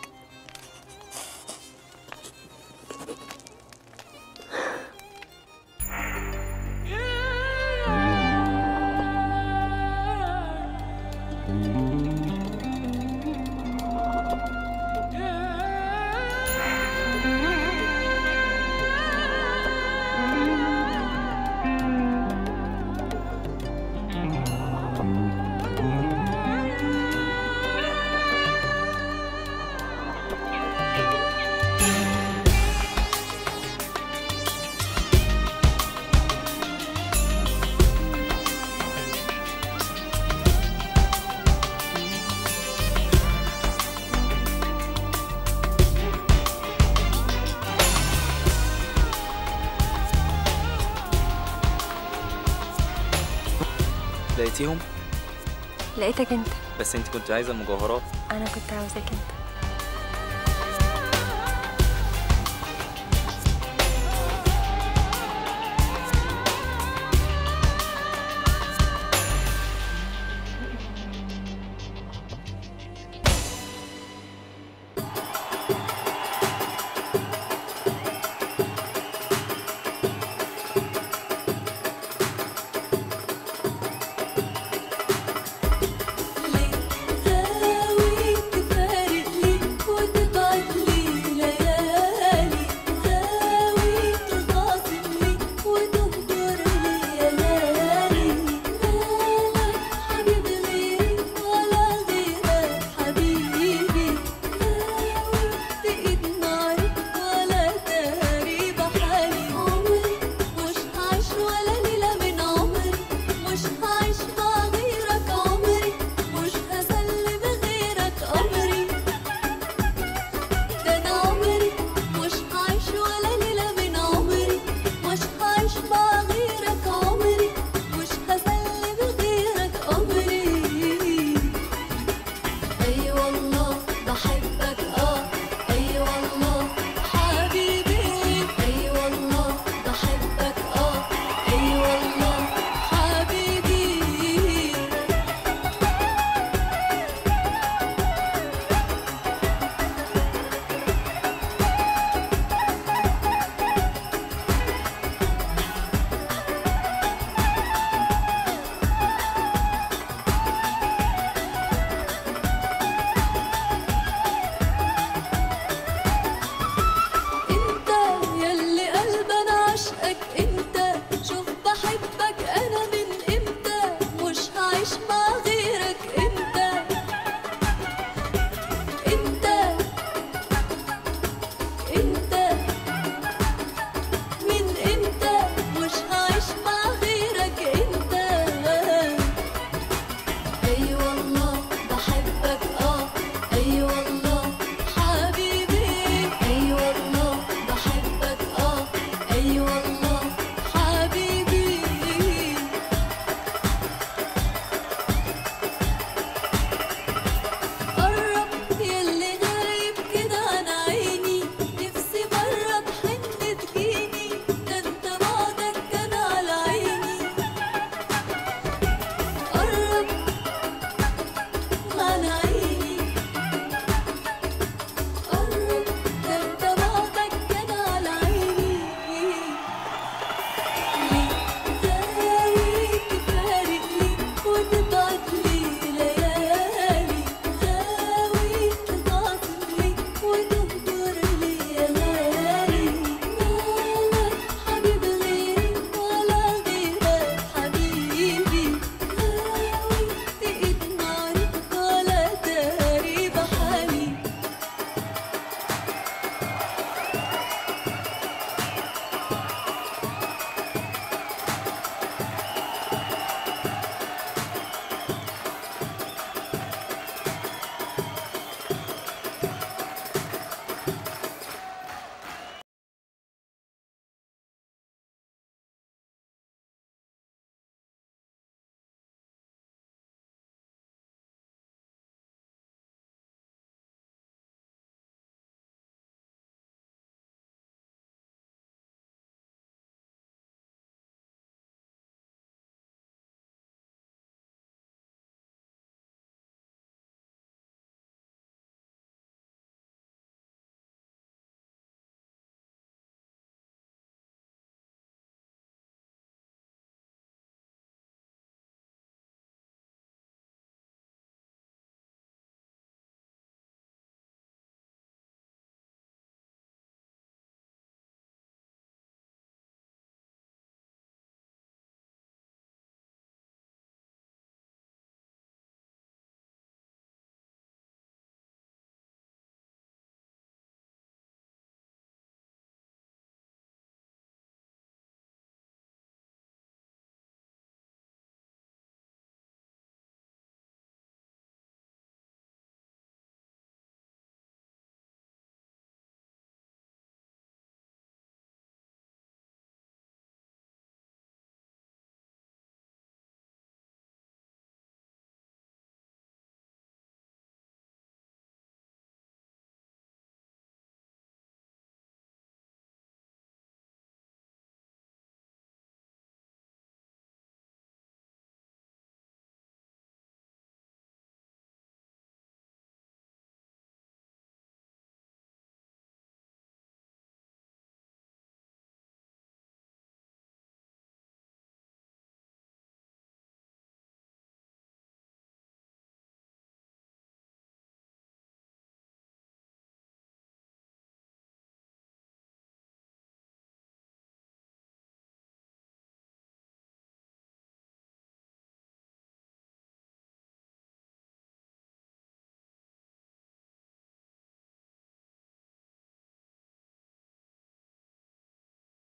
لقيتيهم لقيتك انت بس انت كنت عايزه المجوهرات انا كنت عاوزاك انت غاوي تفارق لي وتبعت لي ليالي غاوي تخاصم لي وتهجر لي ليالي مالك حبيب غيري ولا غيرك حبيبي غاوي تقيد ناري ولا داري بحالي عمري مش هعيش ولا ليلة من عمري مش هعيش مع غيرك عمري مش هسلم غيرك أمري ده أنا عمري مش هعيش ولا ليلة من عمري مش هعيش مع غيرك عمري مش هسلم غيرك أمري أي والله بحبك آه أي والله حبيبي أي والله بحبك آه أي والله حبيبي انت يلي قلب انا عشقك انت شوف بحبك انا من امتى مش هعيش مع